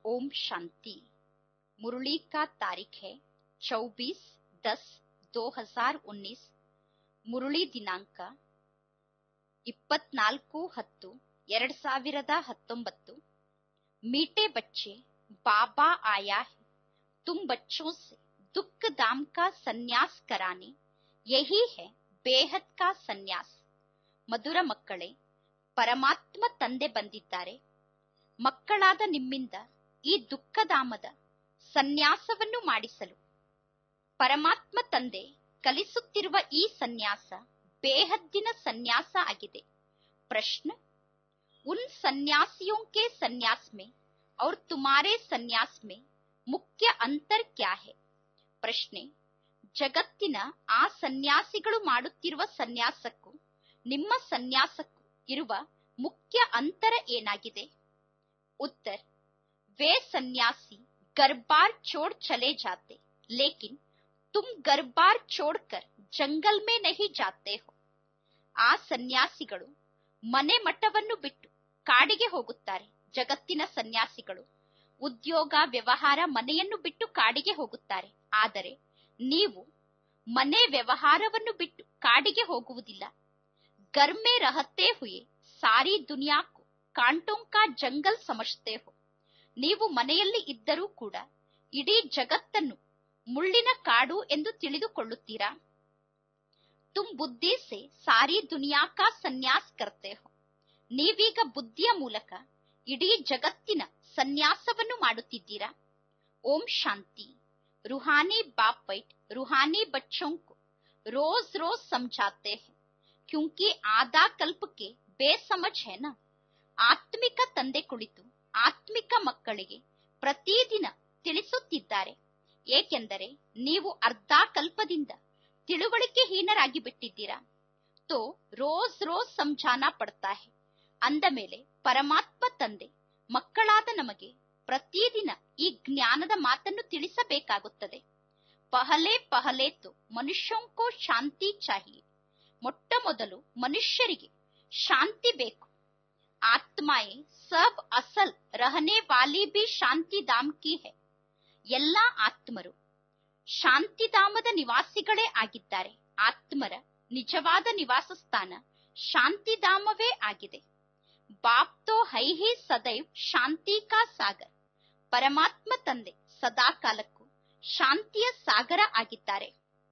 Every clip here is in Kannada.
ओम शांति मुरली का तारीख है 24 दस 2019 ಮುರುಳಿ ದಿನಾಂಕ ಇಪ್ಪತ್ನಾಲ್ಕು ಹತ್ತು ಎರಡ್ ಸಾವಿರದ ಹತ್ತೊಂಬತ್ತು मीठे बच्चे बाबा आया है तुम बच्चों से दुख दाम का संन्यास कराने यही है ಬೇಹದ್ ಕಾ ಸನ್ಯಾಸ್ ಮಧುರ ಮಕ್ಕಳೇ ಪರಮಾತ್ಮ ತಂದೆ ಬಂದಿದ್ದಾರೆ ಮಕ್ಕಳಾದ ನಿಮ್ಮಿಂದ ಈ ದುಃಖಧಾಮದ ಸನ್ಯಾಸವನ್ನು ಮಾಡಿಸಲು ಪರಮಾತ್ಮ ತಂದೆ ಕಲಿಸುತ್ತಿರುವ ಈ ಸನ್ಯಾಸ ಬೇಹದ್ದಿನ ಸನ್ಯಾಸ ಆಗಿದೆ ಪ್ರಶ್ನೆ उन सन्यासियों के सन्यास में और तुम्हारे सन्यास में ಮುಖ್ಯ ಅಂತರ್ ಕ್ಯಾ ಹೆ ಪ್ರಶ್ನೆ ಜಗತ್ತಿನ ಆ ಸನ್ಯಾಸಿಗಳು ಮಾಡುತ್ತಿರುವ ಸನ್ಯಾಸಕ್ಕೂ ನಿಮ್ಮ ಸನ್ಯಾಸಕ್ಕೂ ಇರುವ ಮುಖ್ಯ ಅಂತರ ಏನಾಗಿದೆ ಉತ್ತರ वे सन्यासी घर बार छोड़ चले जाते लेकिन तुम घर बार छोड़कर जंगल में नहीं जाते हो ಆ ಸನ್ಯಾಸಿಗಳು ಮನೆ ಮಠವನ್ನು ಬಿಟ್ಟು ಕಾಡಿಗೆ ಹೋಗುತ್ತಾರೆ ಜಗತ್ತಿನ ಸನ್ಯಾಸಿಗಳು ಉದ್ಯೋಗ ವ್ಯವಹಾರ ಮನೆಯನ್ನು ಬಿಟ್ಟು ಕಾಡಿಗೆ ಹೋಗುತ್ತಾರೆ ಆದರೆ ನೀವು ಮನೆ ವ್ಯವಹಾರವನ್ನು ಬಿಟ್ಟು ಕಾಡಿಗೆ ಹೋಗುವುದಿಲ್ಲ ಗರ್ಮೆ ರಹತೆ ಹುಯೆ ಸಾರಿ ದುನಿಯಾಕು ಕಾಂಟೋಂಕಾ ಜಂಗಲ್ ಸಮಜ್ತೆ ಹೋ ನೀವು ಮನೆಯಲ್ಲಿ ಇದ್ದರೂ ಕೂಡ ಇಡೀ ಜಗತ್ತನ್ನು ಮುಳ್ಳಿನ ಕಾಡು ಎಂದು ತಿಳಿದುಕೊಳ್ಳುತ್ತೀರಾ ತುಮ್ ಬುದ್ಧಿ ಸೆ ಸಾರಿ ದುನಿಯಾ ಕಾ ಸನ್ಯಾಸ್ ಕರ್ತೆ ಹೋ ನೀವೀಗ ಬುದ್ಧಿಯ ಮೂಲಕ ಇಡೀ ಜಗತ್ತಿನ ಸನ್ಯಾಸವನ್ನು ಮಾಡುತ್ತಿದ್ದೀರಾ ಓಂ ಶಾಂತಿ रूहानी बाप बैठ रूहानी बच्चों को रोज रोज समझाते हैं क्योंकि आधा कल्प के ಬೇಸಮಜ ಹೆನ ಆತ್ಮಿಕ ತಂದೆ ಕುಳಿತು ಆತ್ಮಿಕ ಮಕ್ಕಳಿಗೆ ಪ್ರತಿದಿನ ತಿಳಿಸುತ್ತಿದ್ದಾರೆ ಏಕೆಂದರೆ ನೀವು ಅರ್ಧ ಕಲ್ಪದಿಂದ ತಿಳುವಳಿಕೆ ಹೀನರಾಗಿ ಬಿಟ್ಟಿದ್ದೀರಾ ತೋ ರೋಜ್ ರೋಜ್ ಸಮझाना ಪಡ್ತಾ ಹೆ ಅಂದ ಮೇಲೆ ಪರಮಾತ್ಮ ತಂದೆ ಮಕ್ಕಳಾದ ನಮಗೆ ಪ್ರತಿದಿನ ಈ ಜ್ಞಾನದ ಮಾತನ್ನು ತಿಳಿಸಬೇಕಾಗುತ್ತದೆ ಪಹಲೆ ಪಹಲೆ ತೋ ಮನುಷ್ಯಂಕೋ ಶಾಂತಿ ಚಾಹಿಯೆ ಮೊಟ್ಟ ಮೊದಲು ಮನುಷ್ಯರಿಗೆ ಶಾಂತಿ ಬೇಕು ಆತ್ಮಾಯೇ ಸಬ್ ಅಸಲ್ ರಹನೆ ವಾಲಿ ಬಿ ಶಾಂತಿಧಾಮ್ ಕಿ ಹೆ ಎಲ್ಲಾ ಆತ್ಮರು ಶಾಂತಿಧಾಮದ ನಿವಾಸಿಗಳೇ ಆಗಿದ್ದಾರೆ ಆತ್ಮರ ನಿಜವಾದ ನಿವಾಸ ಸ್ಥಾನ ಶಾಂತಿಧಾಮವೇ ಆಗಿದೆ ಬಾಪ್ ತೋ ಹೈ ಹಿ ಸದೈವ್ ಶಾಂತಿ ಕಾ ಸಾಗರ್ ಪರಮಾತ್ಮ ತಂದೆ ಸದಾ ಕಾಲಕ್ಕೂ ಶಾಂತಿಯ ಸಾಗರ ಆಗಿದ್ದಾರೆ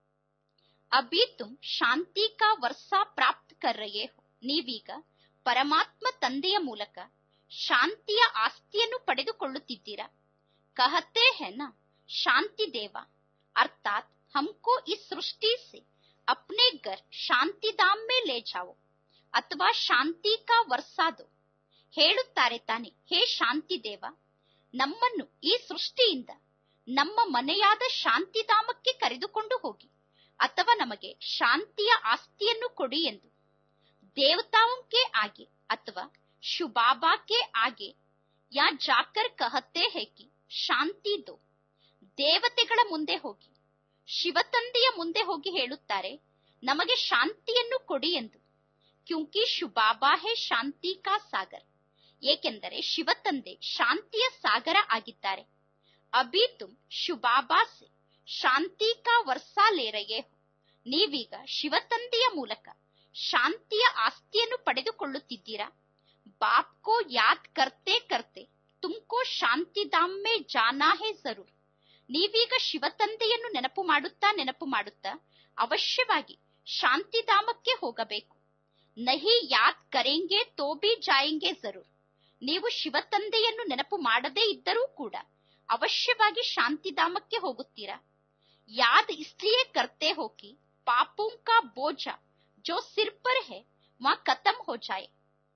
ಅಭಿ ತುಮ್ ಶಾಂತಿ ಕಾ ವರ್ಷ ಪ್ರಾಪ್ತ ಕರ್ ರಹೆ ಹೋ ನೀವೀಗ ಪರಮಾತ್ಮ ತಂದೆಯ ಮೂಲಕ ಶಾಂತಿಯ ಆಸ್ತಿಯನ್ನು ಪಡೆದುಕೊಳ್ಳುತ್ತಿದ್ದೀರಾ ಕಹತೆ ಹೆನ ಶಾಂತಿ ದೇವ ಅರ್ಥಾತ್ ಹಮ್ಕೋ ಈ ಸೃಷ್ಟಿ ಸೆ ಅಪ್ನೆ ಗರ್ ಶಾಂತಿಧಾಮ್ ಮೇ ಲೇ ಜಾವೋ ಅಥವಾ ಶಾಂತಿ ಕಾ ವರ್ಷಾದೋ ಹೇಳುತ್ತಾರೆ ತಾನೆ ಹೇ ಶಾಂತಿ ದೇವ ನಮ್ಮನ್ನು ಈ ಸೃಷ್ಟಿಯಿಂದ ನಮ್ಮ ಮನೆಯಾದ ಶಾಂತಿಧಾಮಕ್ಕೆ ಕರೆದುಕೊಂಡು ಹೋಗಿ ಅಥವಾ ನಮಗೆ ಶಾಂತಿಯ ಆಸ್ತಿಯನ್ನು ಕೊಡಿ ಎಂದು ದೇವತಾओं ಆಗೆ ಅಥವಾ ಶುಬಾಬಾಕ್ಕೆ ಆಗೆ ಯಾ ಜಾಕರ್ ಕಹತೆ ಹೇ ಕಿ ಶಾಂತಿ ದೋ ದೇವತೆಗಳ ಮುಂದೆ ಹೋಗಿ ಶಿವತಂದೆಯ ಮುಂದೆ ಹೋಗಿ ಹೇಳುತ್ತಾರೆ ನಮಗೆ ಶಾಂತಿಯನ್ನು ಕೊಡಿ ಎಂದು ಕ್ಯೂಂಕಿ ಶುಬಾಬಾ ಹೇ ಶಾಂತಿ ಕಾ ಸಾಗರ್ ಏಕೆಂದರೆ ಶಿವತಂದೆ ಶಾಂತಿಯ ಸಾಗರ ಆಗಿದ್ದಾರೆ ಅಭಿ ತುಮ್ ಶುಬಾಬಾ ಸೆ ಶಾಂತಿ ಕಾ ವರ್ಷ ಲೇ ರಹೆ ಹೋ ನೀವೀಗ ಶಿವತಂದೆಯ ಮೂಲಕ ಶಾಂತಿಯ ಆಸ್ತಿಯನ್ನು ಪಡೆದುಕೊಳ್ಳುತ್ತಿದ್ದೀರಾ ಬಾಪ್ ಕೋ ಯಾದ್ ಕರ್ತೆ ಕರ್ತೆ ತುಮ್ಕೋ ಶಾಂತಿಧಾಮ್ ಮೇ ಜಾನಾ ಹೇ ಜರೂರ್ ನೀವೀಗ ಶಿವತಂದೆಯನ್ನು ನೆನಪು ಮಾಡುತ್ತಾ ನೆನಪು ಮಾಡುತ್ತಾ ಅವಶ್ಯವಾಗಿ ಶಾಂತಿಧಾಮಕ್ಕೆ ಹೋಗಬೇಕು ನಹಿ ಯಾದ್ ಕರೆಂಗೆ ತೋ ಬಿ ಜಾಯಂಗೆ ಜರೂರ್ ನೀವು ಶಿವತಂದೆಯನ್ನು ನೆನಪು ಮಾಡದೇ ಇದ್ದರೂ ಕೂಡ ಅವಶ್ಯವಾಗಿ ಶಾಂತಿಧಾಮಕ್ಕೆ ಹೋಗುತ್ತೀರಾ ಯಾದ್ ಇಸ್ಲಿಯೇ ಕರ್ತೆ ಹೋಗಿ ಪಾಪೋಂ ಕಾ ಬೋಜ ಜೋ ಸಿರ್ ಪರ್ ಹೆ ವಾ ಖತಮ್ ಹೋ ಜಾಯೆ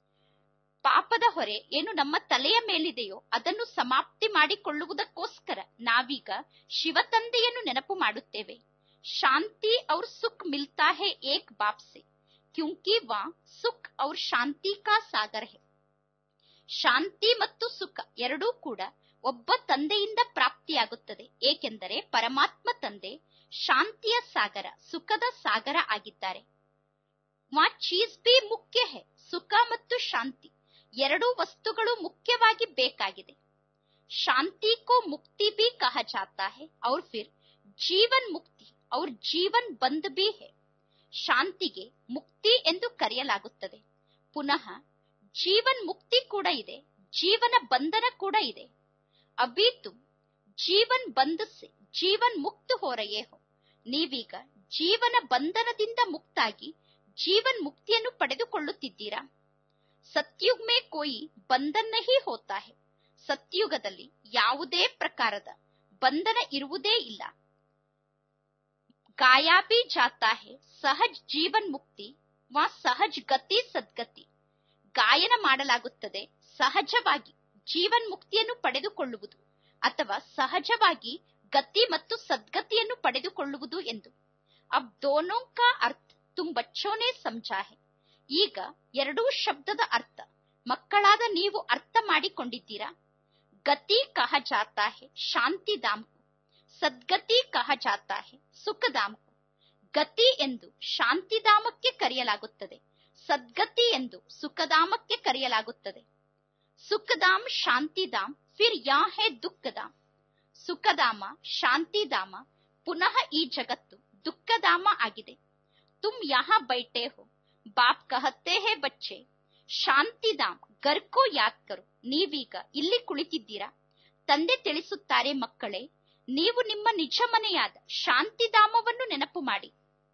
ಪಾಪದ ಹೊರೆ ಏನು ನಮ್ಮ ತಲೆಯ ಮೇಲಿದೆಯೋ ಅದನ್ನು ಸಮಾಪ್ತಿ ಮಾಡಿಕೊಳ್ಳುವುದಕ್ಕೋಸ್ಕರ ನಾವೀಗ ಶಿವತಂದೆಯನ್ನು ನೆನಪು ಮಾಡುತ್ತೇವೆ ಶಾಂತಿ ಔರ್ ಸುಖ್ ಮಿಲ್ತಾ ಹೇ ಏಕ್ ಬಾಪ್ ಸೆ ಕ್ಯೂಂಕಿ ವಾ ಸುಖ್ ಔರ್ ಶಾಂತಿ ಕಾ ಸಾಗರ್ ಹೆ ಶಾಂತಿ ಮತ್ತು ಸುಖ ಎರಡೂ ಕೂಡ ಒಬ್ಬ ತಂದೆಯಿಂದ ಪ್ರಾಪ್ತಿಯಾಗುತ್ತದೆ ಏಕೆಂದರೆ ಪರಮಾತ್ಮ ತಂದೆ ಶಾಂತಿಯ ಸಾಗರ ಸುಖದ ಸಾಗರ ಆಗಿದ್ದಾರೆ ವಾ ಚೀಸ್ ಬಿ ಮುಖ್ಯ ಹೆ ಸುಖ ಮತ್ತು ಶಾಂತಿ ಎರಡೂ ವಸ್ತುಗಳು ಮುಖ್ಯವಾಗಿ ಬೇಕಾಗಿದೆ शांति को मुक्ति भी कहा जाता है और फिर जीवन मुक्ति और जीवन बंद भी है ಶಾಂತಿಗೆ ಮುಕ್ತಿ ಎಂದು ಕರೆಯಲಾಗುತ್ತದೆ ಪುನಃ ಜೀವನ್ ಮುಕ್ತಿ ಕೂಡ ಇದೆ ಜೀವನ ಬಂಧನ ಕೂಡ ಇದೆ ಅಭಿ ತುಮ್ ಜೀವನ್ ಬಂಧ ಸೆ ಜೀವನ್ ಮುಕ್ತ ಹೋ ರಯೇ ಹೋ ನೀವೀಗ ಜೀವನ ಬಂಧನದಿಂದ ಮುಕ್ತಾಗಿ ಜೀವನ್ ಮುಕ್ತಿಯನ್ನು ಪಡೆದುಕೊಳ್ಳುತ್ತಿದ್ದೀರಾ ಸತ್ಯುಗ್ ಮೇ ಕೋಯಿ ಬಂಧನ ಹಿ ಹೋತಾ ಹೇ ಸತ್ಯುಗದಲ್ಲಿ ಯಾವುದೇ ಪ್ರಕಾರದ ಬಂಧನ ಇರುವುದೇ ಇಲ್ಲ ಗಾಯಾ ಬಿ ಜಾತಾ ಹೇ ಸಹಜ್ ಜೀವನ್ ಮುಕ್ತಿ ವಾ ಸಹಜ್ ಗತಿ ಸದ್ಗತಿ ಗಾಯನ ಮಾಡಲಾಗುತ್ತದೆ ಸಹಜವಾಗಿ ಜೀವನ್ ಮುಕ್ತಿಯನ್ನು ಪಡೆದುಕೊಳ್ಳುವುದು ಅಥವಾ ಸಹಜವಾಗಿ ಗತಿ ಮತ್ತು ಸದ್ಗತಿಯನ್ನು ಪಡೆದುಕೊಳ್ಳುವುದು ಎಂದು ಅಬ್ ದೋನೋ ಕಾ ಅರ್ಥ ತುಮ್ ಬಚ್ಚೋನೆ ಸಮಜಾ ಹೇ ಈಗ ಎರಡೂ ಶಬ್ದದ ಅರ್ಥ ಮಕ್ಕಳಾದ ನೀವು ಅರ್ಥ ಮಾಡಿಕೊಂಡಿದ್ದೀರಾ ಗತಿ ಕಹ ಜಾತಾ ಹೇ ಶಾಂತಿ ಧಾಮ್ ಸದ್ಗತಿ ಕಹ ಜಾತಾ ಹೇ ಸುಖಧಾಮ್ ಗತಿ ಎಂದು ಶಾಂತಿಧಾಮಕ್ಕೆ ಕರೆಯಲಾಗುತ್ತದೆ ಸದ್ಗತಿ ಎಂದು ಸುಖಧಾಮಕ್ಕೆ ಕರೆಯಲಾಗುತ್ತದೆ ಸುಖಧಾಮ್ ಶಾಂತಿಧಾಮ್ ಫಿರ್ ಯಾ ಹೇ ದುಃಖಧಾಮ್ ಸುಖಧಾಮ ಶಾಂತಿಧಾಮ ಪುನಃ ಈ ಜಗತ್ತು ದುಃಖಧಾಮ ಆಗಿದೆ ತುಮ್ ಯಹಾ ಬೈಟೆ ಹೋ ಬಾಪ್ ಕಹತ್ತೆ ಹೇ ಬಚ್ಚೆ ಶಾಂತಿಧಾಮ್ ಗರ್ಕೋ ಯಾದ್ ಕರು ನೀವೀಗ ಇಲ್ಲಿ ಕುಳಿತಿದ್ದೀರಾ ತಂದೆ ತಿಳಿಸುತ್ತಾರೆ ಮಕ್ಕಳೇ ನೀವು ನಿಮ್ಮ ನಿಜ ಮನೆಯಾದ ಶಾಂತಿಧಾಮವನ್ನು ನೆನಪು ಮಾಡಿ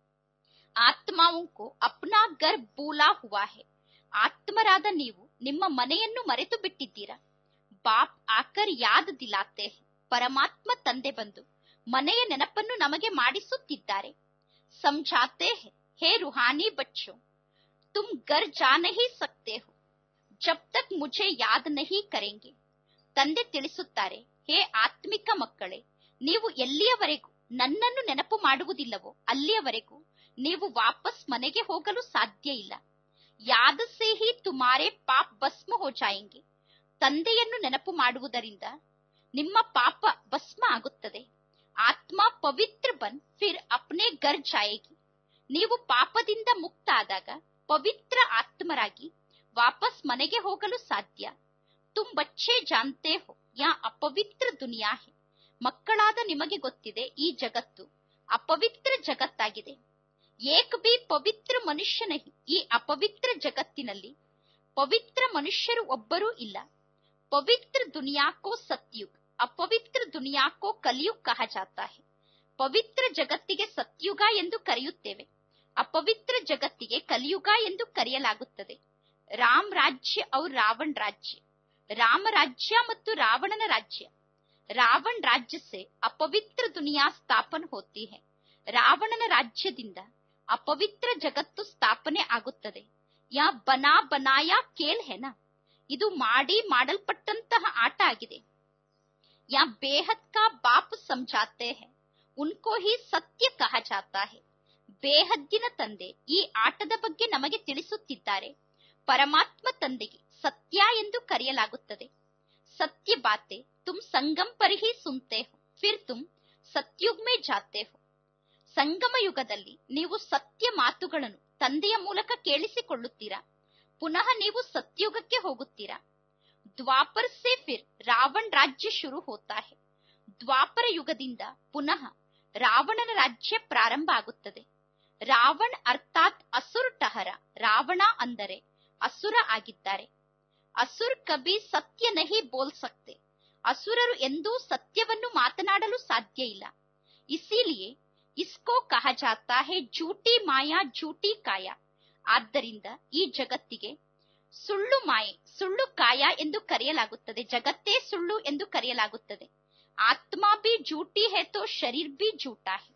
ಆತ್ಮಾವುಂಕು ಅಪ್ನಾ ಗರ್ ಬೂಲಾ ಹುವಾ ಹೇ ಆತ್ಮರಾದ ನೀವು ನಿಮ್ಮ ಮನೆಯನ್ನು ಮರೆತು ಬಿಟ್ಟಿದ್ದೀರಾ ಬಾಪ್ ಆಕರ್ ಯಾದ್ ದಿಲಾತೆ ಪರಮಾತ್ಮ ತಂದೆ ಬಂದು ಮನೆಯ ನೆನಪನ್ನು ನಮಗೆ ಮಾಡಿಸುತ್ತಿದ್ದಾರೆ ಸಮझाते हैं हे रूहानी बच्चों तुम घर जा नहीं सकते हो जब तक मुझे याद नहीं करेंगे ತಂದೆ ತಿಳಿಸುತ್ತಾರೆ ಹೇ ಆತ್ಮಿಕ ಮಕ್ಕಳೇ ನೀವು ಎಲ್ಲಿಯವರೆಗೂ ನನ್ನನ್ನು ನೆನಪು ಮಾಡುವುದಿಲ್ಲವೋ ಅಲ್ಲಿಯವರೆಗೂ ನೀವು ವಾಪಸ್ ಮನೆಗೆ ಹೋಗಲು ಸಾಧ್ಯ ಇಲ್ಲ ಯಾದ ಸೇ ಹಿ ತುಮಾರೆ ಪಾಪ್ ಭಸ್ಮ ಹೋ ಜಾಯೆಂಗೆ ತಂದೆಯನ್ನು ನೆನಪು ಮಾಡುವುದರಿಂದ ನಿಮ್ಮ ಪಾಪ ಭಸ್ಮ ಆಗುತ್ತದೆ ಆತ್ಮ ಪವಿತ್ರ ಬನ್ ಫಿರ್ ಅಪ್ನೆ ಗರ್ ಜಾಯೇಗಿ ನೀವು ಪಾಪದಿಂದ ಮುಕ್ತ ಆದಾಗ ಪವಿತ್ರ ಆತ್ಮರಾಗಿ ವಾಪಸ್ ಮನೆಗೆ ಹೋಗಲು ಸಾಧ್ಯ ತುಮ್ ಬಚ್ಚೆ ಜಾನ್ತೆ ಹೋ ಯಾ ಅಪವಿತ್ರ ದುನಿಯಾ ಹೇ ಮಕ್ಕಳಾದ ನಿಮಗೆ ಗೊತ್ತಿದೆ ಈ ಜಗತ್ತು ಅಪವಿತ್ರ ಜಗತ್ತಾಗಿದೆ ಏಕ್ ಬಿ ಪವಿತ್ರ ಮನುಷ್ಯ ನಹಿ ಈ ಅಪವಿತ್ರ ಜಗತ್ತಿನಲ್ಲಿ ಪವಿತ್ರ ಮನುಷ್ಯರು ಒಬ್ಬರೂ ಇಲ್ಲ ಪವಿತ್ರ ದುನಿಯಾಕೋ ಸತ್ಯುಗ್ ಅಪವಿತ್ರ ದುನಿಯಾಕೋ ಕಲಿಯುಗ್ ಕಹ ಜಾತಾ ಹೇ ಪವಿತ್ರ ಜಗತ್ತಿಗೆ ಸತ್ಯುಗ ಎಂದು ಕರೆಯುತ್ತೇವೆ ಅಪವಿತ್ರ ಜಗತ್ತಿಗೆ ಕಲಿಯುಗ ಎಂದು ಕರೆಯಲಾಗುತ್ತದೆ ರಾಮ್ ರಾಜ್ಯ ಔರ್ ರಾವಣ್ ರಾಜ್ಯ ರಾಮ ರಾಜ್ಯ ಮತ್ತು ರಾವಣನ ರಾಜ್ಯ ರಾವಣ್ ರಾಜ್ಯ ಸೆ ಅಪವಿತ್ರ ದುನಿಯಾ ಸ್ಥಾಪನ ಹೋತಿ ಹೇ ರಾವಣನ ರಾಜ್ಯದಿಂದ ಅಪವಿತ್ರ ಜಗತ್ತು ಸ್ಥಾಪನೆ ಆಗುತ್ತದೆ ಯಾ ಬನಾ ಬನಾಯ ಕೇಲ್ ಹೆನ ಇದು ಮಾಡಿ ಮಾಡಲ್ಪಟ್ಟಂತಹ ಆಟ ಆಗಿದೆ ಯಾ ಬೇಹದ್ ಕಾ ಬಾಪ್ ಸಮझाते हैं ಉನ್ಕೋ ಹಿ ಸತ್ಯ ಕಹ ಜಾತಾ ಹೇ ಬೇಹದ್ದಿನ ತಂದೆ ಈ ಆಟದ ಬಗ್ಗೆ ನಮಗೆ ತಿಳಿಸುತ್ತಿದ್ದಾರೆ ಪರಮಾತ್ಮ ತಂದೆಗೆ ಸತ್ಯ ಎಂದು ಕರೆಯಲಾಗುತ್ತದೆ ಸತ್ಯ ಬಾತೆ ತುಮ್ ಸಂಗಮ್ ಪರ್ ಹಿ ಸುನ್ತೆ ಹೋ ಫಿರ್ ತುಮ್ ಸತ್ಯುಗ್ ಮೇ ಜಾತೆ ಹೋ ಸಂಗಮ ಯುಗದಲ್ಲಿ ನೀವು ಸತ್ಯ ಮಾತುಗಳನ್ನು ತಂದೆಯ ಮೂಲಕ ಕೇಳಿಸಿಕೊಳ್ಳುತ್ತೀರಾ ಪುನಃ ನೀವು ಸತ್ಯುಗಕ್ಕೆ ಹೋಗುತ್ತೀರಾ ದ್ವಾಪರ್ ಸೆ ಫಿರ್ ರಾವಣ್ ರಾಜ್ಯ ಶುರು ಹೋತಾ ಹೇ ದ್ವಾಪರ ಯುಗದಿಂದ ಪುನಃ ರಾವಣನ ರಾಜ್ಯ ಪ್ರಾರಂಭ ಆಗುತ್ತದೆ ರಾವಣ್ ಅರ್ಥಾತ್ ಅಸುರ್ ಟಹರ ರಾವಣ ಅಂದರೆ ಅಸುರ ಆಗಿದ್ದಾರೆ ಅಸುರ್ ಕಬಿ ಸತ್ಯ ನಹಿ ಬೋಲ್ ಸಕ್ತೆ ಅಸುರರು ಎಂದೂ ಸತ್ಯವನ್ನು ಮಾತನಾಡಲು ಸಾಧ್ಯ ಇಲ್ಲ ಇಸಿಲಿಯೇ ಇಸ್ಕೋ ಕಹ ಜಾತಾ ಹೇ ಜೂಟಿ ಮಾಯಾ ಜೂಟಿ ಕಾಯ ಆದ್ದರಿಂದ ಈ ಜಗತ್ತಿಗೆ ಸುಳ್ಳು ಮಾಯೆ ಸುಳ್ಳು ಕಾಯ ಎಂದು ಕರೆಯಲಾಗುತ್ತದೆ ಜಗತ್ತೇ ಸುಳ್ಳು ಎಂದು ಕರೆಯಲಾಗುತ್ತದೆ ಆತ್ಮ ಬಿ ಜೂಟಿ ಹೇ ತೋ ಶರೀರ್ ಬಿ ಜೂಟಾ ಹೇ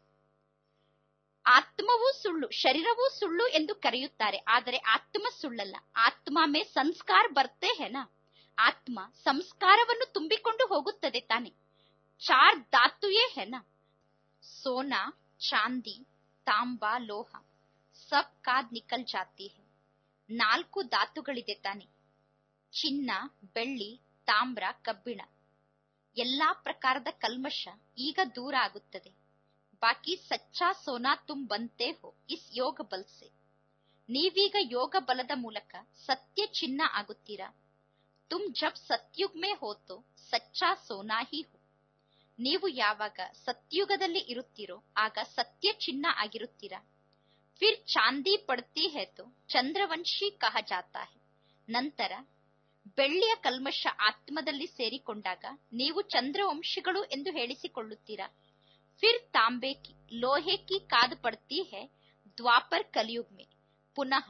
ಆತ್ಮವೂ ಸುಳ್ಳು ಶರೀರವೂ ಸುಳ್ಳು ಎಂದು ಕರೆಯುತ್ತಾರೆ ಆದರೆ ಆತ್ಮ ಸುಳ್ಳಲ್ಲ ಆತ್ಮ ಮೇ ಸಂಸ್ಕಾರ ಬರ್ತೆ ಹೆನಾ ಆತ್ಮ ಸಂಸ್ಕಾರವನ್ನು ತುಂಬಿಕೊಂಡು ಹೋಗುತ್ತದೆ ತಾನೆ ಚಾರ್ ಧಾತುಯೇ ಹೆನಾ ಸೋನಾ ಚಾಂದಿ ತಾಂಬಾ ಲೋಹ ಸಬ್ ಕಾದ್ ನಿಕಲ್ ಜಾತಿ ಹೇ ನಾಲ್ಕು ಧಾತುಗಳಿದೆ ತಾನೆ ಚಿನ್ನ ಬೆಳ್ಳಿ ತಾಮ್ರ ಕಬ್ಬಿಣ ಎಲ್ಲಾ ಪ್ರಕಾರದ ಕಲ್ಮಶ ಈಗ ದೂರ ಆಗುತ್ತದೆ ಬಾಕಿ ಸಚ್ಚಾ ಸೋನಾ ತುಮ್ ಬಂತೆ ಹೋ ಇಸ್ ಯೋಗ ಬಲ್ಸೆ ನೀವೀಗ ಯೋಗ ಬಲದ ಮೂಲಕ ಸತ್ಯ ಚಿನ್ನ ಆಗುತ್ತೀರಾ ತುಮ್ ಜಬ್ ಸತ್ಯುಗ್ ಮೇ ಹೋ ತೋ ಸಚ್ಚಾ ಸೋನಾ ಹಿ ಹೋ ನೀವು ಯಾವಾಗ ಸತ್ಯುಗದಲ್ಲಿ ಇರುತ್ತೀರೋ ಆಗ ಸತ್ಯ ಚಿನ್ನ ಆಗಿರುತ್ತೀರಾ ಫಿರ್ ಚಾಂದಿ ಪಡ್ತಿ ಹೇ ತೋ ಚಂದ್ರವಂಶಿ ಕಹ ಜಾತಾ ಹೇ ನಂತರ ಬೆಳ್ಳಿಯ ಕಲ್ಮಶ ಆತ್ಮದಲ್ಲಿ ಸೇರಿಕೊಂಡಾಗ ನೀವು ಚಂದ್ರವಂಶಿಗಳು ಎಂದು ಹೇಳಿಸಿಕೊಳ್ಳುತ್ತೀರಾ ಫಿರ್ ತಾಂಬೆ ಕಿ ಲೋಹೆ ಕಿ ಕಾದ್ ಪಡ್ತಿ ಹೇ ದ್ವಾಪರ್ ಕಲಿಯುಗ್ ಮೇ ಪುನಃ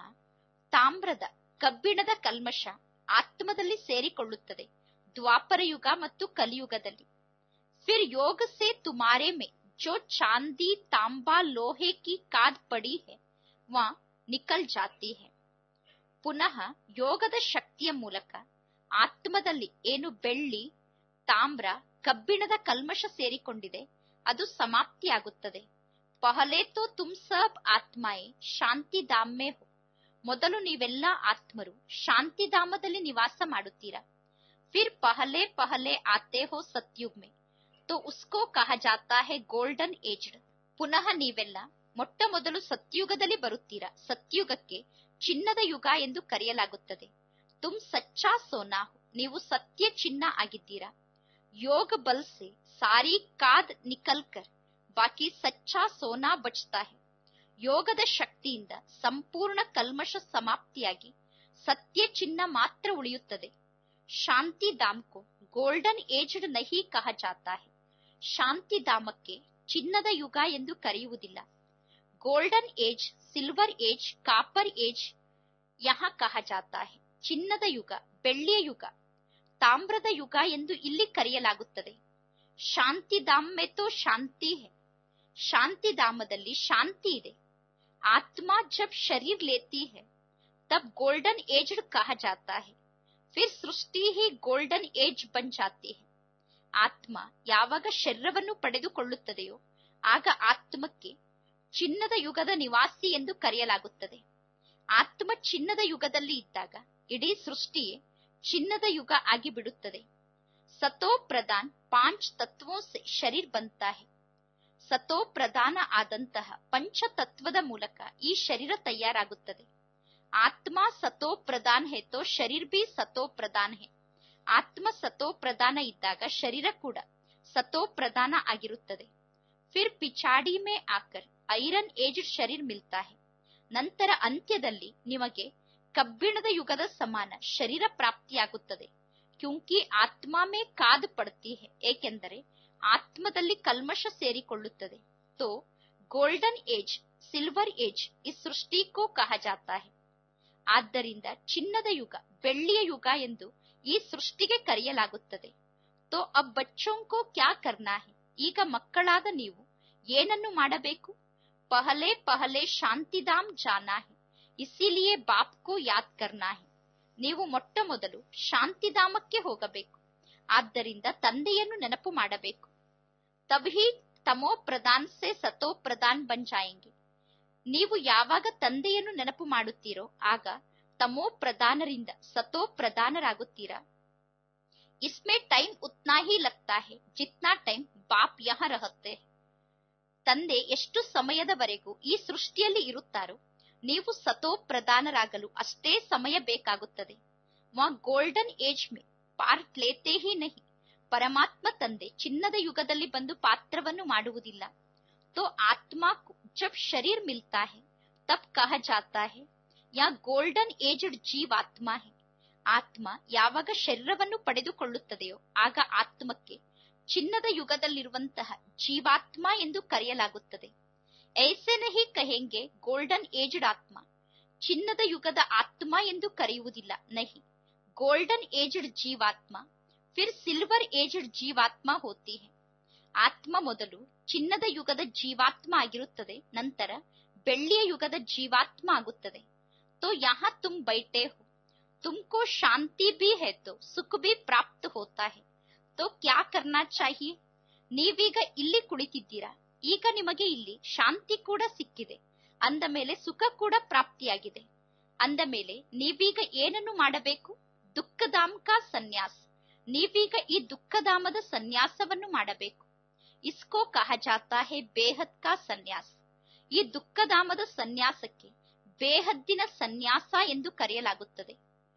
ತಾಮ್ರದ ಕಬ್ಬಿಣದ ಕಲ್ಮಶ ಆತ್ಮದಲ್ಲಿ ಸೇರಿಕೊಳ್ಳುತ್ತದೆ ದ್ವಾಪರ ಯುಗ ಮತ್ತು ಕಲಿಯುಗದಲ್ಲಿ ಫಿರ್ ಯೋಗ ಸೆ ತುಮಾರೆ ಮೇ ಜೋ ಚಾಂದಿ ತಾಂಬಾ ಲೋಹೆ ಕಿ ಕಾದ್ ಪಡಿ ಹೇ ವಾ ನಿಕಲ್ ಜಾತಿ ಹೇ ಪುನಃ ಯೋಗದ ಶಕ್ತಿಯ ಮೂಲಕ ಆತ್ಮದಲ್ಲಿ ಏನು ಬೆಳ್ಳಿ ತಾಮ್ರ ಕಬ್ಬಿಣದ ಕಲ್ಮಶ ಸೇರಿಕೊಂಡಿದೆ ಅದು ಸಮಾಪ್ತಿಯಾಗುತ್ತದೆ ಪಹಲೆ ತೋ ತುಮ್ ಸಬ್ ಆತ್ಮಾಯೇ ಶಾಂತಿಧಾಮೆ ಹೋ ಮೊದಲು ನೀವೆಲ್ಲ ಆತ್ಮರು ಶಾಂತಿಧಾಮದಲ್ಲಿ ನಿವಾಸ ಮಾಡುತ್ತೀರಾ ಫಿರ್ ಪಹಲೆ ಪಹಲೆ ಆತೆ ಹೋ ಸತ್ಯುಗ್ ಮೇ ತೋ ಉಸ್ಕೋ ಕಹ ಜಾತಾ ಹೇ ಗೋಲ್ಡನ್ ಏಜ್ಡ್ ಪುನಃ ನೀವೆಲ್ಲ ಮೊಟ್ಟ ಮೊದಲು ಸತ್ಯುಗದಲ್ಲಿ ಬರುತ್ತೀರಾ ಸತ್ಯುಗಕ್ಕೆ ಚಿನ್ನದ ಯುಗ ಎಂದು ಕರೆಯಲಾಗುತ್ತದೆ ತುಮ್ ಸಚ್ಚಾ ಸೋನಾ ಹೋ ನೀವು ಸತ್ಯ ಚಿನ್ನ ಆಗಿದ್ದೀರಾ ಯೋಗ ಬಲ್ ಸೆ ಸಾರಿ ಕಾದ್ ನಿಕಲ್ ಕರ್ ಬಾಕಿ ಸಚ್ಚಾ ಸೋನಾ ಬಚ್ತಾ ಹೇ ಯೋಗದ ಶಕ್ತಿಯಿಂದ ಸಂಪೂರ್ಣ ಕಲ್ಮಶ ಸಮಾಪ್ತಿಯಾಗಿ ಸತ್ಯ ಚಿನ್ನ ಮಾತ್ರ ಉಳಿಯುತ್ತದೆ ಶಾಂತಿಧಾಮಕ್ಕೂ ಗೋಲ್ಡನ್ ಏಜ್ಡ್ ನಹಿ ಕಹ ಜಾತಾ ಹೇ ಶಾಂತಿಧಾಮಕ್ಕೆ ಚಿನ್ನದ ಯುಗ ಎಂದು ಕರೆಯುವುದಿಲ್ಲ golden age silver age copper age ಯಹ ಕಹ ಜಾತಾ ಹೇ ಚಿನ್ನದ ಯುಗ ಬೆಳ್ಳಿಯ ಯುಗ ತಾಮ್ರದ ಯುಗ ಎಂದು ಇಲ್ಲಿ ಕರೆಯಲಾಗುತ್ತದೆ ಶಾಂತಿಧಾಮ್ ತೋ ಶಾಂತಿ ಹೇ ಶಾಂತಿಧಾಮದಲ್ಲಿ ಶಾಂತಿ ಇದೆ ಆತ್ಮ ಜಬ್ ಶರೀರ್ ಲೇತಿ ಹೇ ತಬ್ ಗೋಲ್ಡನ್ ಏಜ್ಡ್ ಕಹ ಜಾತಾ ಹೇ ಫಿರ್ ಸೃಷ್ಟಿ ಹಿ ಗೋಲ್ಡನ್ ಏಜ್ ಬನ್ ಜಾತಿ ಹೇ ಆತ್ಮ ಯಾವಾಗ ಶರೀರವನ್ನು ಪಡೆದುಕೊಳ್ಳುತ್ತದೆಯೋ ಆಗ ಆತ್ಮಕ್ಕೆ ಚಿನ್ನದ ಯುಗದ ನಿವಾಸಿ ಎಂದು ಕರೆಯಲಾಗುತ್ತದೆ ಆತ್ಮ ಚಿನ್ನದ ಯುಗದಲ್ಲಿ ಇದ್ದಾಗ ಇಡೀ ಸೃಷ್ಟಿಯೇ ಚಿನ್ನದ ಯುಗ ಆಗಿ ಬಿಡುತ್ತದೆ ಸತೋ ಪ್ರಧಾನ್ ಪಾಂಚ್ ತತ್ವೋ ಸೆ ಶರೀರ್ ಬಂತಾ ಹೇ ಸತೋ ಪ್ರಧಾನ ಆದಂತಹ ಪಂಚತತ್ವದ ಮೂಲಕ ಈ ಶರೀರ ತಯಾರಾಗುತ್ತದೆ ಆತ್ಮ ಸತೋ ಪ್ರಧಾನ್ ಹೇ ತೋ ಶರೀರ್ ಬಿ ಸತೋ ಪ್ರಧಾನ್ ಹೇ ಆತ್ಮ ಸತೋ ಪ್ರಧಾನ ಇದ್ದಾಗ ಶರೀರ ಕೂಡ ಸತೋ ಪ್ರಧಾನ ಆಗಿರುತ್ತದೆ ಫಿರ್ ಪಿಚಾಡಿ ಮೇ ಆಕರ್ ಐರನ್ ಏಜ್ಡ್ ಶರೀರ್ ಮಿಲ್ತಾ ಹೇ ನಂತರ ಅಂತ್ಯದಲ್ಲಿ ನಿಮಗೆ ಕಬ್ಬಿಣದ ಯುಗದ ಸಮಾನ ಶರೀರ ಪ್ರಾಪ್ತಿಯಾಗುತ್ತದೆ ಕ್ಯೂಂಕಿ ಆತ್ಮ ಮೇ ಕಾದ್ ಪಡ್ತಿ ಹೇ ಏಕೆಂದರೆ ಆತ್ಮದಲ್ಲಿ ಕಲ್ಮಶ ಸೇರಿಕೊಳ್ಳುತ್ತದೆ ತೋ ಗೋಲ್ಡನ್ ಏಜ್ ಸಿಲ್ವರ್ ಏಜ್ ಈ ಸೃಷ್ಟಿಕೋ ಕಹ ಜಾತಾ ಹೇ ಆದ್ದರಿಂದ ಚಿನ್ನದ ಯುಗ ಬೆಳ್ಳಿಯ ಯುಗ ಎಂದು ಈ ಸೃಷ್ಟಿಗೆ ಕರೆಯಲಾಗುತ್ತದೆ ತೋ ಅಬ್ ಬಚ್ಚೋಂಕೋ ಕ್ಯಾ ಕರ್ನಾ ಹೇ ಈಗ ಮಕ್ಕಳಾದ ನೀವು ಏನನ್ನು ಮಾಡಬೇಕು ಪಹಲೆ ಪಹಲೆ ಶಾಂತಿಧಾಮ್ ಜಾನಾ ಹೇ ಇಸಿಲಿಯೇ ಬಾಪ್ ಕೋ ಯಾದ್ ಕರ್ನಾ ಹೇ ನೀವು ಮೊಟ್ಟ ಮೊದಲು ಶಾಂತಿಧಾಮಕ್ಕೆ ಹೋಗಬೇಕು ಆದ್ದರಿಂದ ತಂದೆಯನ್ನು ನೆನಪು ಮಾಡಬೇಕು ತಬ್ಹಿ ತಮೋ ಪ್ರಧಾನ್ ಸೆ ಸತೋ ಪ್ರಧಾನ್ ಬನ್ ಜಾಯೆಂಗೆ ನೀವು ಯಾವಾಗ ತಂದೆಯನ್ನು ನೆನಪು ಮಾಡುತ್ತೀರೋ ಆಗ ತಮೋ ಪ್ರಧಾನರಿಂದ ಸತೋ ಪ್ರಧಾನರಾಗುತ್ತೀರಾ ಇಸ್ಮೇ ಟೈಮ್ ಉತ್ನಾ ಹಿ ಲಗ್ತಾ ಹೇ ಜಿತ್ನಾ ಟೈಮ್ ಬಾಪ್ ಯಹ ರಹತ್ತೆ ತಂದೆ ಎಷ್ಟು ಸಮಯದವರೆಗೂ ಈ ಸೃಷ್ಟಿಯಲ್ಲಿ ಇರುತ್ತಾರೋ ನೀವು ಸತೋ ಪ್ರಧಾನರಾಗಲು ಅಷ್ಟೇ ಸಮಯ ಬೇಕಾಗುತ್ತದೆ ವಾ ಗೋಲ್ಡನ್ ಏಜ್ ಮೇ ಪಾರ್ಟ್ ಲೇತೆ ಹಿ ನಹಿ ಪರಮಾತ್ಮ ತಂದೆ ಚಿನ್ನದ ಯುಗದಲ್ಲಿ ಬಂದು ಪಾತ್ರವನ್ನು ಮಾಡುವುದಿಲ್ಲ ತೋ ಆತ್ಮ ಜಬ್ ಶರೀರ್ ಮಿಲ್ತಾ ಹೇ ತಬ್ ಕಹ ಜಾತಾ ಹೇ ಯಾ ಗೋಲ್ಡನ್ ಏಜ್ಡ್ ಜೀವಾತ್ಮ ಹೇ ಆತ್ಮ ಯಾವಾಗ ಶರೀರವನ್ನು ಪಡೆದುಕೊಳ್ಳುತ್ತದೆಯೋ ಆಗ ಆತ್ಮಕ್ಕೆ ಚಿನ್ನದ ಯುಗದಲ್ಲಿರುವಂತಹ ಜೀವಾತ್ಮ ಎಂದು ಕರೆಯಲಾಗುತ್ತದೆ ಐಸೆ ನಹಿ ಕಹೆಂಗೆ ಗೋಲ್ಡನ್ ಏಜ್ಡ್ ಆತ್ಮ ಚಿನ್ನದ ಯುಗದ ಆತ್ಮ ಎಂದು ಕರೆಯುವುದಿಲ್ಲ ನಹಿ ಗೋಲ್ಡನ್ ಏಜ್ಡ್ ಜೀವಾತ್ಮ ಫಿರ್ ಸಿಲ್ವರ್ ಏಜ್ಡ್ ಜೀವಾತ್ಮ ಹೋತಿ ಹೇ ಆತ್ಮ ಮೊದಲು ಚಿನ್ನದ ಯುಗದ ಜೀವಾತ್ಮ ಆಗಿರುತ್ತದೆ ನಂತರ ಬೆಳ್ಳಿಯ ಯುಗದ ಜೀವಾತ್ಮ ಆಗುತ್ತದೆ ತೋ ಯಹ ತುಮ್ ಬೈಟೆ ಹೋ ತುಮಕೋ ಶಾಂತಿ ಭಿ ಹೇ ತೋ ಸುಖ ಭಿ ಪ್ರಾಪ್ತ ಹೋತಾ ಹೇ ತೋ ಕ್ಯಾ ಕರ್ನಾ ಚಾಹಿಯೇ ನೀವೀಗ ಇಲ್ಲಿ ಕುಳಿತಿದ್ದೀರಾ ಈಗ ನಿಮಗೆ ಇಲ್ಲಿ ಶಾಂತಿ ಕೂಡ ಸಿಕ್ಕಿದೆ ಅಂದ ಮೇಲೆ ಸುಖ ಕೂಡ ಪ್ರಾಪ್ತಿಯಾಗಿದೆ ಅಂದ ಮೇಲೆ ನೀವೀಗ ಏನನ್ನು ಮಾಡಬೇಕು ದುಃಖಧಾಮ್ ಕಾ ಸನ್ಯಾಸ ನೀವೀಗ ಈ ದುಃಖಧಾಮದ ಸನ್ಯಾಸವನ್ನು ಮಾಡಬೇಕು ಇಸ್ಕೋ ಕಹ ಜಾತಾ ಹೇ ಬೇಹದ್ ಕಾ ಸನ್ಯಾಸ ಈ ದುಃಖಧಾಮದ ಸನ್ಯಾಸಕ್ಕೆ ಬೇಹದ್ದಿನ ಸನ್ಯಾಸ ಎಂದು ಕರೆಯಲಾಗುತ್ತದೆ